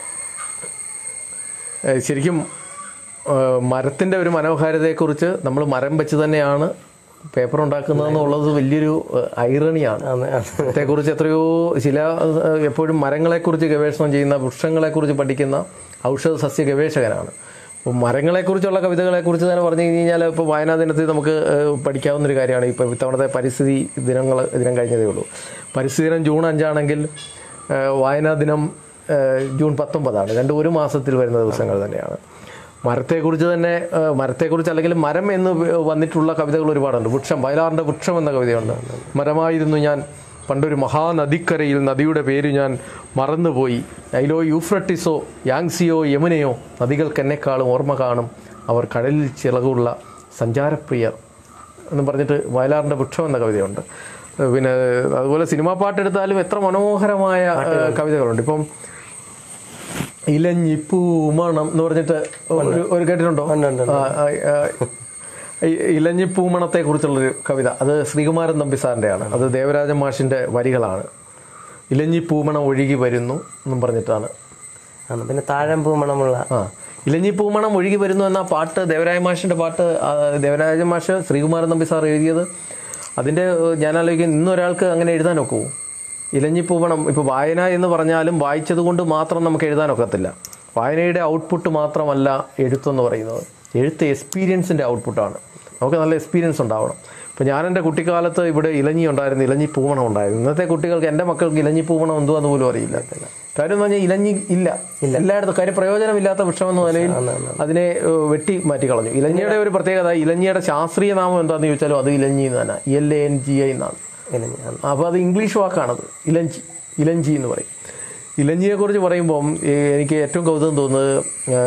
ശരിക്കും മരത്തിൻ്റെ ഒരു മനോഹാരിതയെക്കുറിച്ച് നമ്മൾ മരം വെച്ച് തന്നെയാണ് പേപ്പർ ഉണ്ടാക്കുന്നതെന്നുള്ളത് വലിയൊരു ഐറണിയാണ് ആണ്, ആണ്. അതേക്കുറിച്ച് എത്രയോ ചില ഏഹ്, എപ്പോഴും മരങ്ങളെക്കുറിച്ച് ഗവേഷണം ചെയ്യുന്ന വൃക്ഷങ്ങളെക്കുറിച്ച് പഠിക്കുന്ന ഔഷധ സസ്യ ഗവേഷകനാണ് അപ്പോൾ മരങ്ങളെക്കുറിച്ചുള്ള കവിതകളെക്കുറിച്ച് തന്നെ പറഞ്ഞു കഴിഞ്ഞാൽ ഇപ്പോൾ വായനാ ദിനത്തിൽ നമുക്ക് ഏഹ്, പഠിക്കാവുന്ന ഒരു കാര്യമാണ് ഇപ്പോൾ ഇത്തവണത്തെ പരിസ്ഥിതി ദിനങ്ങൾ ദിനം കഴിഞ്ഞതേ ഉള്ളൂ പരിസ്ഥിതി ദിനം ജൂൺ അഞ്ചാണെങ്കിൽ ഏഹ്, വായനാ ദിനം ഏഹ്, ജൂൺ പത്തൊമ്പതാണ് രണ്ട് ഒരു മാസത്തിൽ വരുന്ന ദിവസങ്ങൾ തന്നെയാണ് മരത്തെക്കുറിച്ച് തന്നെ ഏഹ്, മരത്തെക്കുറിച്ച് അല്ലെങ്കിൽ മരം എന്ന് വ- വന്നിട്ടുള്ള കവിതകൾ ഒരുപാടുണ്ട് വൃക്ഷം വയലാറിൻ്റെ വൃക്ഷം എന്ന കവിതയുണ്ട് മരമായിരുന്നു ഞാൻ പണ്ടൊരു മഹാനദിക്കരയിൽ നദിയുടെ പേര് ഞാൻ മറന്നുപോയി നൈലോ യൂഫ്രട്ടിസോ യാങ്സിയോ യമുനയോ നദികൾക്ക് എന്നെക്കാളും ഓർമ്മ കാണും അവർ കടലിൽ ചിറകുള്ള സഞ്ചാരപ്രിയർ എന്ന് പറഞ്ഞിട്ട് വയലാറിൻ്റെ വൃക്ഷം എന്ന കവിതയുണ്ട് ഏഹ് പിന്നെ അതുപോലെ സിനിമാ പാട്ടെടുത്താലും എത്ര മനോഹരമായ ഏഹ്, കവിതകളുണ്ട് ഇപ്പം ഇലഞ്ഞിപ്പൂ മണം എന്ന് പറഞ്ഞിട്ട് ഒരു ഒരു കേട്ടിട്ടുണ്ടോ ഉണ്ട്, ഉണ്ട്, ഉണ്ട്. ആ, ആ, ആ, ഈ ഇലഞ്ഞിപ്പൂമണത്തെ കുറിച്ചുള്ളൊരു കവിത അത് ശ്രീകുമാരൻ തമ്പി സാറിൻ്റെയാണ് അത് ദേവരാജൻ മാഷിൻ്റെ വരികളാണ് ഇലഞ്ഞിപ്പൂമണം ഒഴുകി വരുന്നു എന്നും പറഞ്ഞിട്ടാണ് ആണ് പിന്നെ താഴമ്പൂ മണമുള്ള ആ ഇലഞ്ഞിപ്പൂമണം ഒഴുകി വരുന്നു എന്ന പാട്ട് ദേവരാജ മാഷിൻ്റെ പാട്ട് ആ, ദേവരാജ മാഷ് ശ്രീകുമാരൻ തമ്പി സാർ എഴുതിയത് അതിൻ്റെ ഏഹ്, ഞാൻ ആലോചിക്കും ഇന്നൊരാൾക്ക് അങ്ങനെ എഴുതാൻ ഒക്കുമോ ഇലഞ്ഞിപ്പൂമണം ഇപ്പോൾ വായന എന്ന് പറഞ്ഞാലും വായിച്ചത് കൊണ്ട് മാത്രം നമുക്ക് എഴുതാൻ ഒക്കത്തില്ല വായനയുടെ ഔട്ട്പുട്ട് മാത്രമല്ല എഴുത്തെന്ന് പറയുന്നത് എഴുത്ത് എക്സ്പീരിയൻസിൻ്റെ ഔട്ട്പുട്ടാണ് നമുക്ക് നല്ല എക്സ്പീരിയൻസ് ഉണ്ടാവണം ഇപ്പോൾ ഞാൻ എൻ്റെ കുട്ടിക്കാലത്ത് ഇവിടെ ഇലഞ്ഞി ഉണ്ടായിരുന്നു ഇലഞ്ഞി പൂവണം ഉണ്ടായിരുന്നു ഇന്നത്തെ കുട്ടികൾക്ക് എൻ്റെ മക്കൾക്ക് ഇലഞ്ഞി പൂവണം എന്തുവാന്ന് പോലും അറിയില്ല കാര്യം എന്ന് പറഞ്ഞാൽ ഇലഞ്ഞി ഇല്ല എല്ലായിടത്തും കാര്യം പ്രയോജനമില്ലാത്ത വൃക്ഷമെന്ന നിലയിൽ അതിനെ ഏഹ്, വെട്ടി മാറ്റി കളഞ്ഞു ഇലഞ്ഞിയുടെ ഒരു പ്രത്യേകത ഇലഞ്ഞിയുടെ ശാസ്ത്രീയ നാമം എന്താണെന്ന് ചോദിച്ചാലും അത് ഇലഞ്ഞി എന്ന് തന്നെ L A N G I എന്നാണ് ഇലഞ്ഞി ആണ്. അപ്പോൾ അത് ഇംഗ്ലീഷ് വാക്കാണത് ഇലഞ്ചി ഇലഞ്ചി എന്ന് പറയും ഇലഞ്ഞിയെക്കുറിച്ച് പറയുമ്പം ഏ, എനിക്ക് ഏറ്റവും കൗതുകം തോന്നുന്നത് ഏ,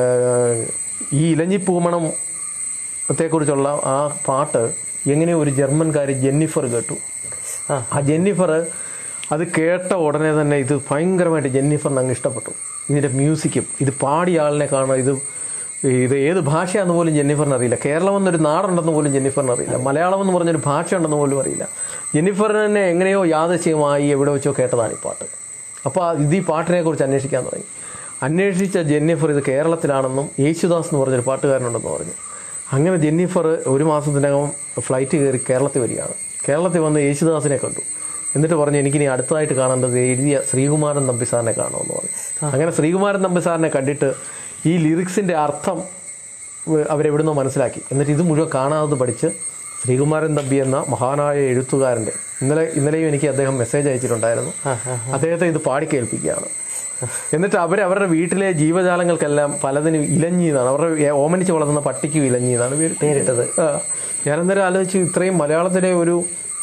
ഈ ഇലഞ്ഞി പൂമണം ത്തെക്കുറിച്ചുള്ള ആ പാട്ട് എങ്ങനെ ഒരു ജർമ്മൻകാരി ജെന്നിഫർ കേട്ടു ആ. ആ ജെന്നിഫർ അത് കേട്ട ഉടനെ തന്നെ ഇത് ഭയങ്കരമായിട്ട് ജെന്നിഫറിന് അങ്ങ് ഇഷ്ടപ്പെട്ടു ഇതിൻ്റെ മ്യൂസിക്കും ഇത് പാടിയ ആളിനെ കാണാൻ ഇത് ഇത് ഏത് ഭാഷയാണെന്ന് പോലും ജെന്നിഫറിന് അറിയില്ല കേരളം എന്നൊരു നാടുണ്ടെന്ന് പോലും ജെന്നിഫറിന് അറിയില്ല മലയാളം എന്ന് പറഞ്ഞൊരു ഭാഷ ഉണ്ടെന്ന് പോലും അറിയില്ല ജെന്നിഫറിന് തന്നെ എങ്ങനെയോ യാദൃശ്യമായി എവിടെ വെച്ചോ കേട്ടതാണ് ഈ പാട്ട് അപ്പോൾ ഇത് ഈ പാട്ടിനെ കുറിച്ച് അന്വേഷിക്കാൻ തുടങ്ങി അന്വേഷിച്ച ജെന്നിഫർ ഇത് കേരളത്തിലാണെന്നും യേശുദാസ് എന്ന് പറഞ്ഞൊരു പാട്ടുകാരനുണ്ടെന്ന് പറഞ്ഞു അങ്ങനെ ജെന്നിഫർ ഒരു മാസത്തിനകം ഫ്ലൈറ്റ് കയറി കേരളത്തിൽ വരികയാണ് കേരളത്തിൽ വന്ന് യേശുദാസിനെ കണ്ടു എന്നിട്ട് പറഞ്ഞു എനിക്കിനി അടുത്തതായിട്ട് കാണേണ്ടത് എഴുതിയ ശ്രീകുമാരൻ നമ്പി സാറിനെ കാണുമെന്ന് പറഞ്ഞു അങ്ങനെ ശ്രീകുമാരൻ നമ്പി സാറിനെ കണ്ടിട്ട് ഈ ലിറിക്സിൻ്റെ അർത്ഥം വ- അവരെവിടുന്നോ മനസ്സിലാക്കി എന്നിട്ട് ഇത് മുഴുവൻ കാണാതെ പഠിച്ച് ശ്രീകുമാരൻ തമ്പി എന്ന മഹാനായ എഴുത്തുകാരൻ്റെ ഇന്നലെ ഇന്നലെയും എനിക്ക് അദ്ദേഹം മെസ്സേജ് അയച്ചിട്ടുണ്ടായിരുന്നു അദ്ദേഹത്തെ ഇത് പാടി കേൾപ്പിക്കുകയാണ് എന്നിട്ട് അവർ അവരുടെ വീട്ടിലെ ജീവജാലങ്ങൾക്കെല്ലാം പലതിനും ഇലഞ്ഞി എന്നാണ് അവരുടെ ഓമനിച്ച് വളർത്തുന്ന പട്ടിക്കും ഇലഞ്ഞി എന്നാണ് പേര് പേരിട്ടത് ആ, ഞാനന്നേരം ആലോചിച്ചു ഇത്രയും മലയാളത്തിലെ ഒരു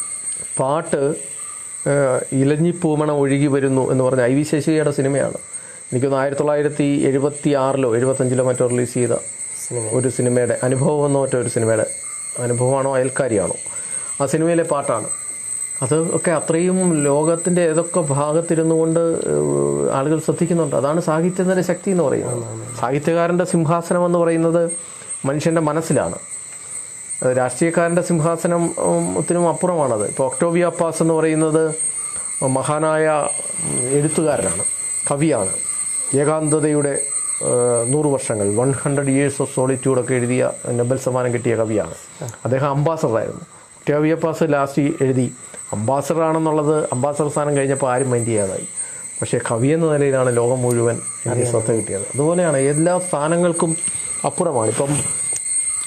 പാട്ട് ആ, ഇലഞ്ഞിപ്പൂമണം ഒഴുകി വരുന്നു എന്ന് പറഞ്ഞ ഐ വി ശശിയുടെ സിനിമയാണ് എനിക്കൊന്ന് ആയിരത്തി തൊള്ളായിരത്തി എഴുപത്തി ആറിലോ എഴുപത്തഞ്ചിലോ മറ്റോ റിലീസ് ചെയ്ത സിനിമ ഒരു സിനിമയുടെ അനുഭവം എന്നോ മറ്റോ ഒരു സിനിമയുടെ അനുഭവമാണോ അയൽക്കാരിയാണോ ആ സിനിമയിലെ പാട്ടാണ് അത് ഒക്കെ അത്രയും ലോകത്തിൻ്റെ ഏതൊക്കെ ഭാഗത്തിരുന്നു കൊണ്ട് ഏഹ്, ആളുകൾ ശ്രദ്ധിക്കുന്നുണ്ട് അതാണ് സാഹിത്യത്തിൻ്റെ ശക്തി എന്ന് പറയുന്നത് സാഹിത്യകാരൻ്റെ സിംഹാസനം എന്ന് പറയുന്നത് മനുഷ്യൻ്റെ മനസ്സിലാണ് അത് രാഷ്ട്രീയക്കാരൻ്റെ സിംഹാസനം ഉം, ത്തിനും അപ്പുറമാണത് ഇപ്പോൾ ഒക്ടോബിയ പാസ് എന്ന് പറയുന്നത് മഹാനായ ഉം, എഴുത്തുകാരനാണ് കവിയാണ് ഏകാന്തതയുടെ ഏഹ്, നൂറ് വർഷങ്ങൾ വൺ ഹൺഡ്രഡ് ഇയേഴ്സ് ഓഫ് സോളിറ്റ്യൂഡൊക്കെ എഴുതിയ നൊബൽ സമ്മാനം കിട്ടിയ കവിയാണ് അദ്ദേഹം അംബാസഡറായിരുന്നു ഒക്ടോബിയ പാസ് ലാസ്റ്റ് എഴുതി അംബാസഡർ ആണെന്നുള്ളത് അംബാസഡർ സ്ഥാനം കഴിഞ്ഞപ്പോൾ ആരും മൈൻഡ് ചെയ്യാതായി പക്ഷേ കവി എന്ന നിലയിലാണ് ലോകം മുഴുവൻ എനിക്ക് ശ്രദ്ധ കിട്ടിയത് അതുപോലെയാണ് എല്ലാ സ്ഥാനങ്ങൾക്കും അപ്പുറമാണ് ഇപ്പം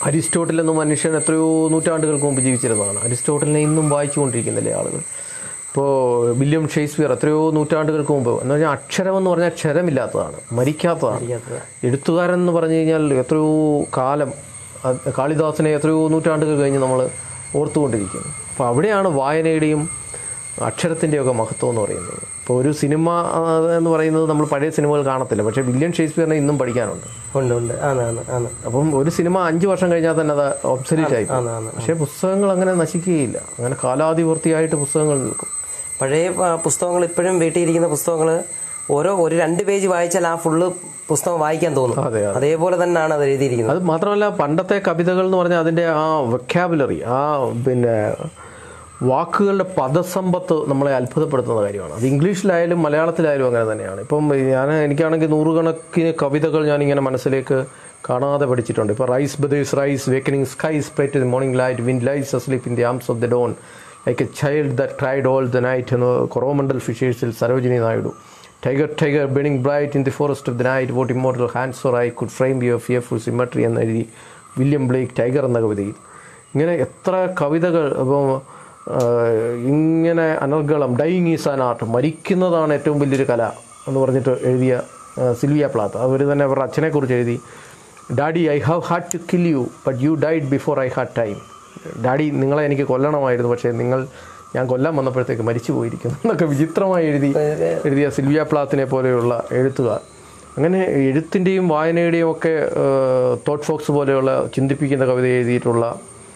അരിസ്റ്റോട്ടിൽ എന്ന മനുഷ്യൻ എത്രയോ നൂറ്റാണ്ടുകൾക്ക് മുമ്പ് ജീവിച്ചിരുന്നതാണ് അരിസ്റ്റോട്ടലിനെ ഇന്നും വായിച്ചുകൊണ്ടിരിക്കുന്നില്ലേ ആളുകൾ ഇപ്പോൾ വില്യം ഷേക്സ്പിയർ എത്രയോ നൂറ്റാണ്ടുകൾക്ക് മുമ്പ് എന്ന് പറഞ്ഞാൽ അക്ഷരം എന്ന് പറഞ്ഞാൽ ക്ഷരമില്ലാത്തതാണ് മരിക്കാത്തതാണ് എഴുത്തുകാരൻ എന്ന് പറഞ്ഞു കഴിഞ്ഞാൽ എത്രയോ കാലം അത് കാളിദാസനെ എത്രയോ നൂറ്റാണ്ടുകൾ കഴിഞ്ഞ് നമ്മൾ ഓർത്തുകൊണ്ടിരിക്കുന്നു അപ്പോൾ അവിടെയാണ് വായനയുടെയും അക്ഷരത്തിൻ്റെയൊക്കെ മഹത്വം എന്ന് പറയുന്നത് ഇപ്പോൾ ഒരു സിനിമ ആ, എന്ന് പറയുന്നത് നമ്മൾ പഴയ സിനിമകൾ കാണത്തില്ല പക്ഷേ വില്യം ഷേക്സ്പിയറിനെ ഇന്നും പഠിക്കാനുണ്ട് ഉണ്ട് ഉണ്ട് ആണ് ആണ് ആണ് അപ്പം ഒരു സിനിമ അഞ്ച് വർഷം കഴിഞ്ഞാൽ തന്നെ അത് ഒബ്സലീറ്റ് ആയി പോകും. ആണ് ആണ് പക്ഷേ പുസ്തകങ്ങൾ അങ്ങനെ നശിക്കുകയില്ല അങ്ങനെ കാലാതിവർത്തിയായിട്ട് പുസ്തകങ്ങൾ നിൽക്കും പഴയ ആ, പുസ്തകങ്ങൾ ഇപ്പോഴും വീട്ടിലിരിക്കുന്ന പുസ്തകങ്ങൾ ഓരോ ഒരു രണ്ട് പേജ് വായിച്ചാൽ ആ ഫുള്ള് പുസ്തകം വായിക്കാൻ തോന്നും അതെ, അതേപോലെ തന്നെയാണ് അത് എഴുതിയിരിക്കുന്നത് അത് മാത്രമല്ല പണ്ടത്തെ കവിതകൾ എന്ന് പറഞ്ഞാൽ അതിൻ്റെ ആ വെക്കാബുലറി ആ പിന്നെ വാക്കുകളുടെ പദസമ്പത്ത് നമ്മളെ അത്ഭുതപ്പെടുത്തുന്ന കാര്യമാണ് അത് ഇംഗ്ലീഷിലായാലും മലയാളത്തിലായാലും അങ്ങനെ തന്നെയാണ് ഇപ്പം ഞാൻ എനിക്കാണെങ്കിൽ നൂറുകണക്കിന് കവിതകൾ ഞാനിങ്ങനെ മനസ്സിലേക്ക് കാണാതെ പഠിച്ചിട്ടുണ്ട് ഇപ്പോൾ rise brothers rise wakening sky sprite in morning light wind lights asleep in the arms of the dawn like a child that cried all the night എന്ന് കൊറോമണ്ടൽ ഫിഷേഴ്സിൽ Sarojini Naidu tiger tiger burning bright in the forest of the night what immortal hands or eye could frame your fearful symmetry എന്ന് എഴുതി വില്യം ബ്ലേക്ക് ടൈഗർ എന്ന കവിതയിൽ ഇങ്ങനെ എത്ര കവിതകൾ ഇപ്പം ആ, ഇങ്ങനെ അനർഗളം ഡൈയിങ് ഈസ് ആൻ ആർട്ട് മരിക്കുന്നതാണ് ഏറ്റവും വലിയൊരു കല എന്ന് പറഞ്ഞിട്ട് എഴുതിയ ആ, സിൽവിയ പ്ലാത്ത് അവർ തന്നെ അവരുടെ അച്ഛനെക്കുറിച്ച് എഴുതി daddy I have had to kill you but you died before I had time daddy നിങ്ങളെ എനിക്ക് കൊല്ലണമായിരുന്നു പക്ഷേ നിങ്ങൾ ഞാൻ കൊല്ലാൻ വന്നപ്പോഴത്തേക്ക് മരിച്ചു പോയിരിക്കുന്നു എന്നൊക്കെ വിചിത്രമായി എഴുതി എഴുതിയ സിൽവിയ പ്ലാത്തിനെ പോലെയുള്ള എഴുത്തുകാർ അങ്ങനെ എഴുത്തിൻ്റെയും വായനയുടെയും ഒക്കെ തോട്ട് ഫോക്സ് പോലെയുള്ള ചിന്തിപ്പിക്കുന്ന കവിത എഴുതിയിട്ടുള്ള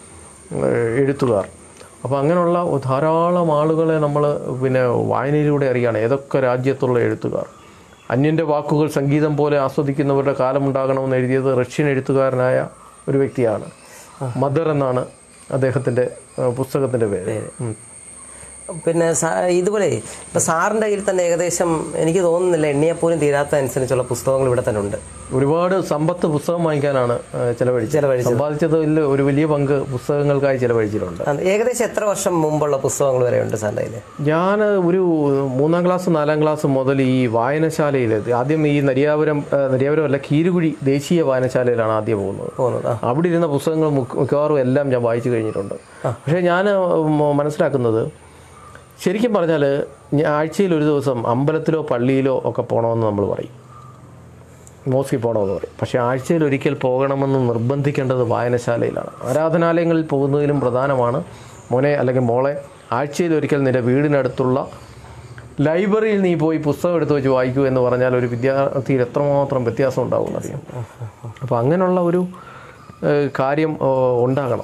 ഏഹ്, എഴുത്തുകാർ അപ്പോൾ അങ്ങനെയുള്ള ധാരാളം ആളുകളെ നമ്മൾ പിന്നെ വായനയിലൂടെ അറിയാണ് ഏതൊക്കെ രാജ്യത്തുള്ള എഴുത്തുകാർ അന്യൻ്റെ വാക്കുകൾ സംഗീതം പോലെ ആസ്വദിക്കുന്നവരുടെ കാലമുണ്ടാകണമെന്ന് എഴുതിയത് റഷ്യൻ എഴുത്തുകാരനായ ഒരു വ്യക്തിയാണ് മദർ എന്നാണ് അദ്ദേഹത്തിൻ്റെ പുസ്തകത്തിൻ്റെ പേര് ഉം. പിന്നെ സാ- ഇതുപോലെ ഇപ്പൊ സാറിന്റെ കയ്യിൽ തന്നെ ഏകദേശം എനിക്ക് തോന്നുന്നില്ല എണ്ണിയപ്പോലും തീരാത്ത അനുസരിച്ചുള്ള പുസ്തകങ്ങൾ ഇവിടെ തന്നെ ഉണ്ട് ഒരുപാട് സമ്പത്ത് പുസ്തകം വാങ്ങിക്കാനാണ് ഏഹ്, ചെലവഴിച്ചത് ചെലവഴിച്ചത്. സമ്പാദിച്ചതിൽ ഒരു വലിയ പങ്ക് പുസ്തകങ്ങൾക്കായി ചെലവഴിച്ചിട്ടുണ്ട് അത് ഏകദേശം എത്ര വർഷം മുമ്പുള്ള പുസ്തകങ്ങൾ വരെ ഉണ്ട് സാറിന്റെ കയ്യിൽ ഞാൻ ഒരു മൂന്നാം ക്ലാസ് നാലാം ക്ലാസ് മുതൽ ഈ വായനശാലയിൽ ആദ്യം ഈ നരിയാപുരം ആ, നരിയാപുരം അല്ല കീരുകുഴി ദേശീയ വായനശാലയിലാണ് ആദ്യം പോകുന്നത് പോകുന്നത് ആ അവിടെ ഇരുന്ന പുസ്തകങ്ങൾ മിക്ക- മിക്കവാറും എല്ലാം ഞാൻ വായിച്ചു കഴിഞ്ഞിട്ടുണ്ട് പക്ഷേ ഞാൻ ഉം, മനസ്സിലാക്കുന്നത് ശരിക്കും പറഞ്ഞാൽ ആഴ്ചയിൽ ഒരു ദിവസം അമ്പലത്തിലോ പള്ളിയിലോ ഒക്കെ പോകണമെന്ന് നമ്മൾ പറയും മോസ്കിൽ പോകണമെന്ന് പറയും പക്ഷേ ആഴ്ചയിൽ ഒരിക്കൽ പോകണമെന്ന് നിർബന്ധിക്കേണ്ടത് വായനശാലയിലാണ് ആരാധനാലയങ്ങളിൽ പോകുന്നതിലും പ്രധാനമാണ് മോനെ അല്ലെങ്കിൽ മോളെ ആഴ്ചയിൽ ഒരിക്കൽ നിന്റെ വീടിനടുത്തുള്ള ലൈബ്രറിയിൽ നീ പോയി പുസ്തകം എടുത്ത് വെച്ച് വായിക്കൂ എന്ന് പറഞ്ഞാൽ ഒരു വിദ്യാർത്ഥിയിൽ എത്രമാത്രം വ്യത്യാസം ഉണ്ടാവും എന്നറിയാം അപ്പോൾ അങ്ങനെയുള്ള ഒരു ഏഹ്, കാര്യം ഏഹ്, ഉണ്ടാകണം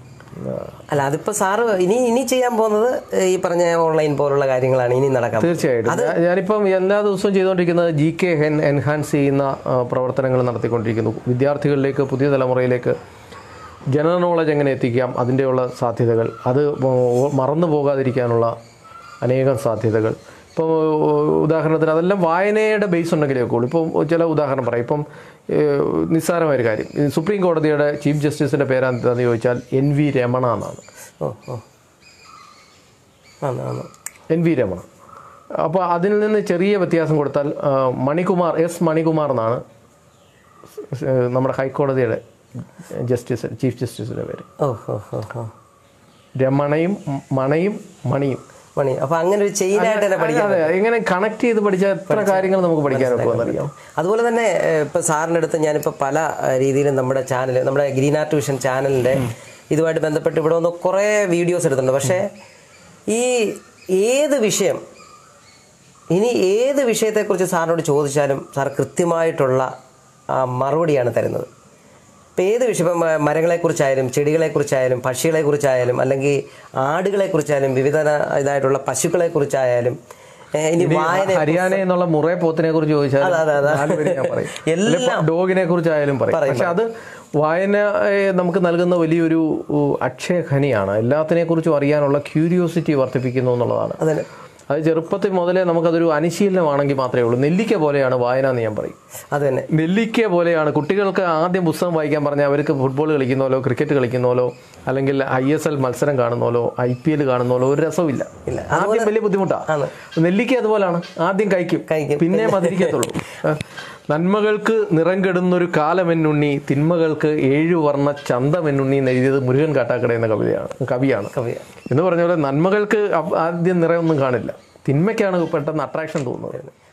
അല്ല അതിപ്പോ സാറ് ഇനി ഇനി ചെയ്യാൻ പോകുന്നത് ഈ പറഞ്ഞ ഓൺലൈൻ പോലുള്ള കാര്യങ്ങളാണ് ഇനി നടക്കാൻ തീർച്ചയായിട്ടും ഞാൻ- ഞാനിപ്പം എല്ലാ ദിവസവും ചെയ്തുകൊണ്ടിരിക്കുന്നത് ജി കെ എൻ എൻഹാൻസ് ചെയ്യുന്ന ആ, പ്രവർത്തനങ്ങൾ നടത്തിക്കൊണ്ടിരിക്കുന്നു വിദ്യാർത്ഥികളിലേക്ക് പുതിയ തലമുറയിലേക്ക് ജനറൽ നോളജ് എങ്ങനെ എത്തിക്കാം അതിൻ്റെയുള്ള സാധ്യതകൾ അത് മ- മറന്നു പോകാതിരിക്കാനുള്ള അനേകം സാധ്യതകൾ ഇപ്പോൾ ഉദാഹരണത്തിന് അതെല്ലാം വായനയുടെ ബേസ് ഉണ്ടെങ്കിലേ ഒക്കെ ഉള്ളൂ ഇപ്പം ചില ഉദാഹരണം പറയാം ഇപ്പം ഏഹ്, നിസ്സാരമായൊരു കാര്യം ഈ സുപ്രീം കോടതിയുടെ ചീഫ് ജസ്റ്റിസിൻ്റെ പേരെന്താണെന്ന് ചോദിച്ചാൽ എൻ വി രമണ എന്നാണ് ഓ ഓ ആണ് ആണ് എൻ വി രമണ അപ്പോൾ അതിൽ നിന്ന് ചെറിയ വ്യത്യാസം കൊടുത്താൽ ആ, മണികുമാർ എസ് മണികുമാർ എന്നാണ് സ് നമ്മുടെ ഹൈക്കോടതിയുടെ ജസ്റ്റിസ് ചീഫ് ജസ്റ്റിസിൻ്റെ പേര് ഓ ഓ ഓ ഓ രമണയും മണയും മണിയും മണി അപ്പൊ അങ്ങനെ ഒരു ചെയിനായിട്ട് തന്നെ പഠിക്കാം അതെ ഇങ്ങനെ കണക്ട് ചെയ്ത് പഠിച്ചാൽ എത്ര കാര്യങ്ങൾ നമുക്ക് പഠിക്കാനൊക്കെ എന്നറിയാം അതുപോലെ തന്നെ ഏഹ്, ഇപ്പൊ സാറിന്റെ അടുത്ത് ഞാനിപ്പോ പല ഏഹ്, രീതിയിലും നമ്മുടെ ചാനൽ നമ്മുടെ ഗ്രീൻ ആർട്ട് വിഷൻ ചാനലിന്റെ ഇതുമായിട്ട് ബന്ധപ്പെട്ട് ഇവിടെ വന്ന് കുറേ വീഡിയോസ് എടുത്തിട്ടുണ്ട് പക്ഷേ ഈ ഏത് വിഷയം ഇനി ഏത് വിഷയത്തെക്കുറിച്ച് സാറിനോട് ചോദിച്ചാലും സാർ കൃത്യമായിട്ടുള്ള ആ, മറുപടിയാണ് തരുന്നത് ഇപ്പം ഏത് വിഷയം ഇപ്പം മ- മരങ്ങളെക്കുറിച്ചായാലും ചെടികളെക്കുറിച്ചായാലും പക്ഷികളെക്കുറിച്ചായാലും അല്ലെങ്കിൽ ആടുകളെക്കുറിച്ചായാലും വിവിധ ഇതായിട്ടുള്ള പശുക്കളെക്കുറിച്ചായാലും ഏഹ്, ഇനി വായന ഹരിയാന എന്നുള്ള മുറേ പോത്തിനെ കുറിച്ച് ചോദിച്ചാൽ അതെ, അതെ, അതെ. നാല് പേര് ഞാൻ പറയും എല്ലാം. ഡോഗിനെ കുറിച്ചായാലും പറയും പറയും, പക്ഷെ അത് വായന ഏഹ്, നമുക്ക് നൽകുന്ന വലിയൊരു ഉ, അക്ഷയഖനിയാണ് എല്ലാത്തിനെ കുറിച്ചും അറിയാനുള്ള ക്യൂരിയോസിറ്റി വർദ്ധിപ്പിക്കുന്നു എന്നുള്ളതാണ് അതന്നെ അത് ചെറുപ്പത്തിൽ മുതലേ നമുക്കതൊരു അനുശീലനമാണെങ്കിൽ മാത്രമേ ഉള്ളൂ നെല്ലിക്ക പോലെയാണ് വായന എന്ന് ഞാൻ പറയും അത് തന്നെ നെല്ലിക്ക പോലെയാണ് കുട്ടികൾക്ക് ആദ്യം പുസ്തകം വായിക്കാൻ പറഞ്ഞാൽ അവർക്ക് ഫുട്ബോൾ കളിക്കുന്നോലോ ക്രിക്കറ്റ് കളിക്കുന്നോലോ അല്ലെങ്കിൽ ഐ എസ് എൽ മത്സരം കാണുന്നോലോ ഐ പി എൽ കാണുന്നോലോ ഒരു രസമില്ല ഇല്ല. ആദ്യം വലിയ ബുദ്ധിമുട്ടാണ് ആണ്. നെല്ലിക്ക അതുപോലാണ് ആദ്യം കഴിക്കും കഴിക്കും. പിന്നെ മതിരിക്കത്തുള്ളൂ ആ, നന്മകൾക്ക് നിറം കെടുന്നൊരു കാലമെന്നുണ്ണി തിന്മകൾക്ക് ഏഴു വർണ്ണ ചന്തമെന്നുണ്ണി എന്ന് എഴുതിയത് മുരുകൻ കാട്ടാക്കട എന്ന കവിതയാണ് കവിയാണ് കവി എന്ന് പറഞ്ഞ പോലെ നന്മകൾക്ക് അ- ആദ്യം നിറയൊന്നും കാണില്ല തിന്മയ്ക്കാണ് പെട്ടെന്ന് അട്രാക്ഷൻ തോന്നുന്നത്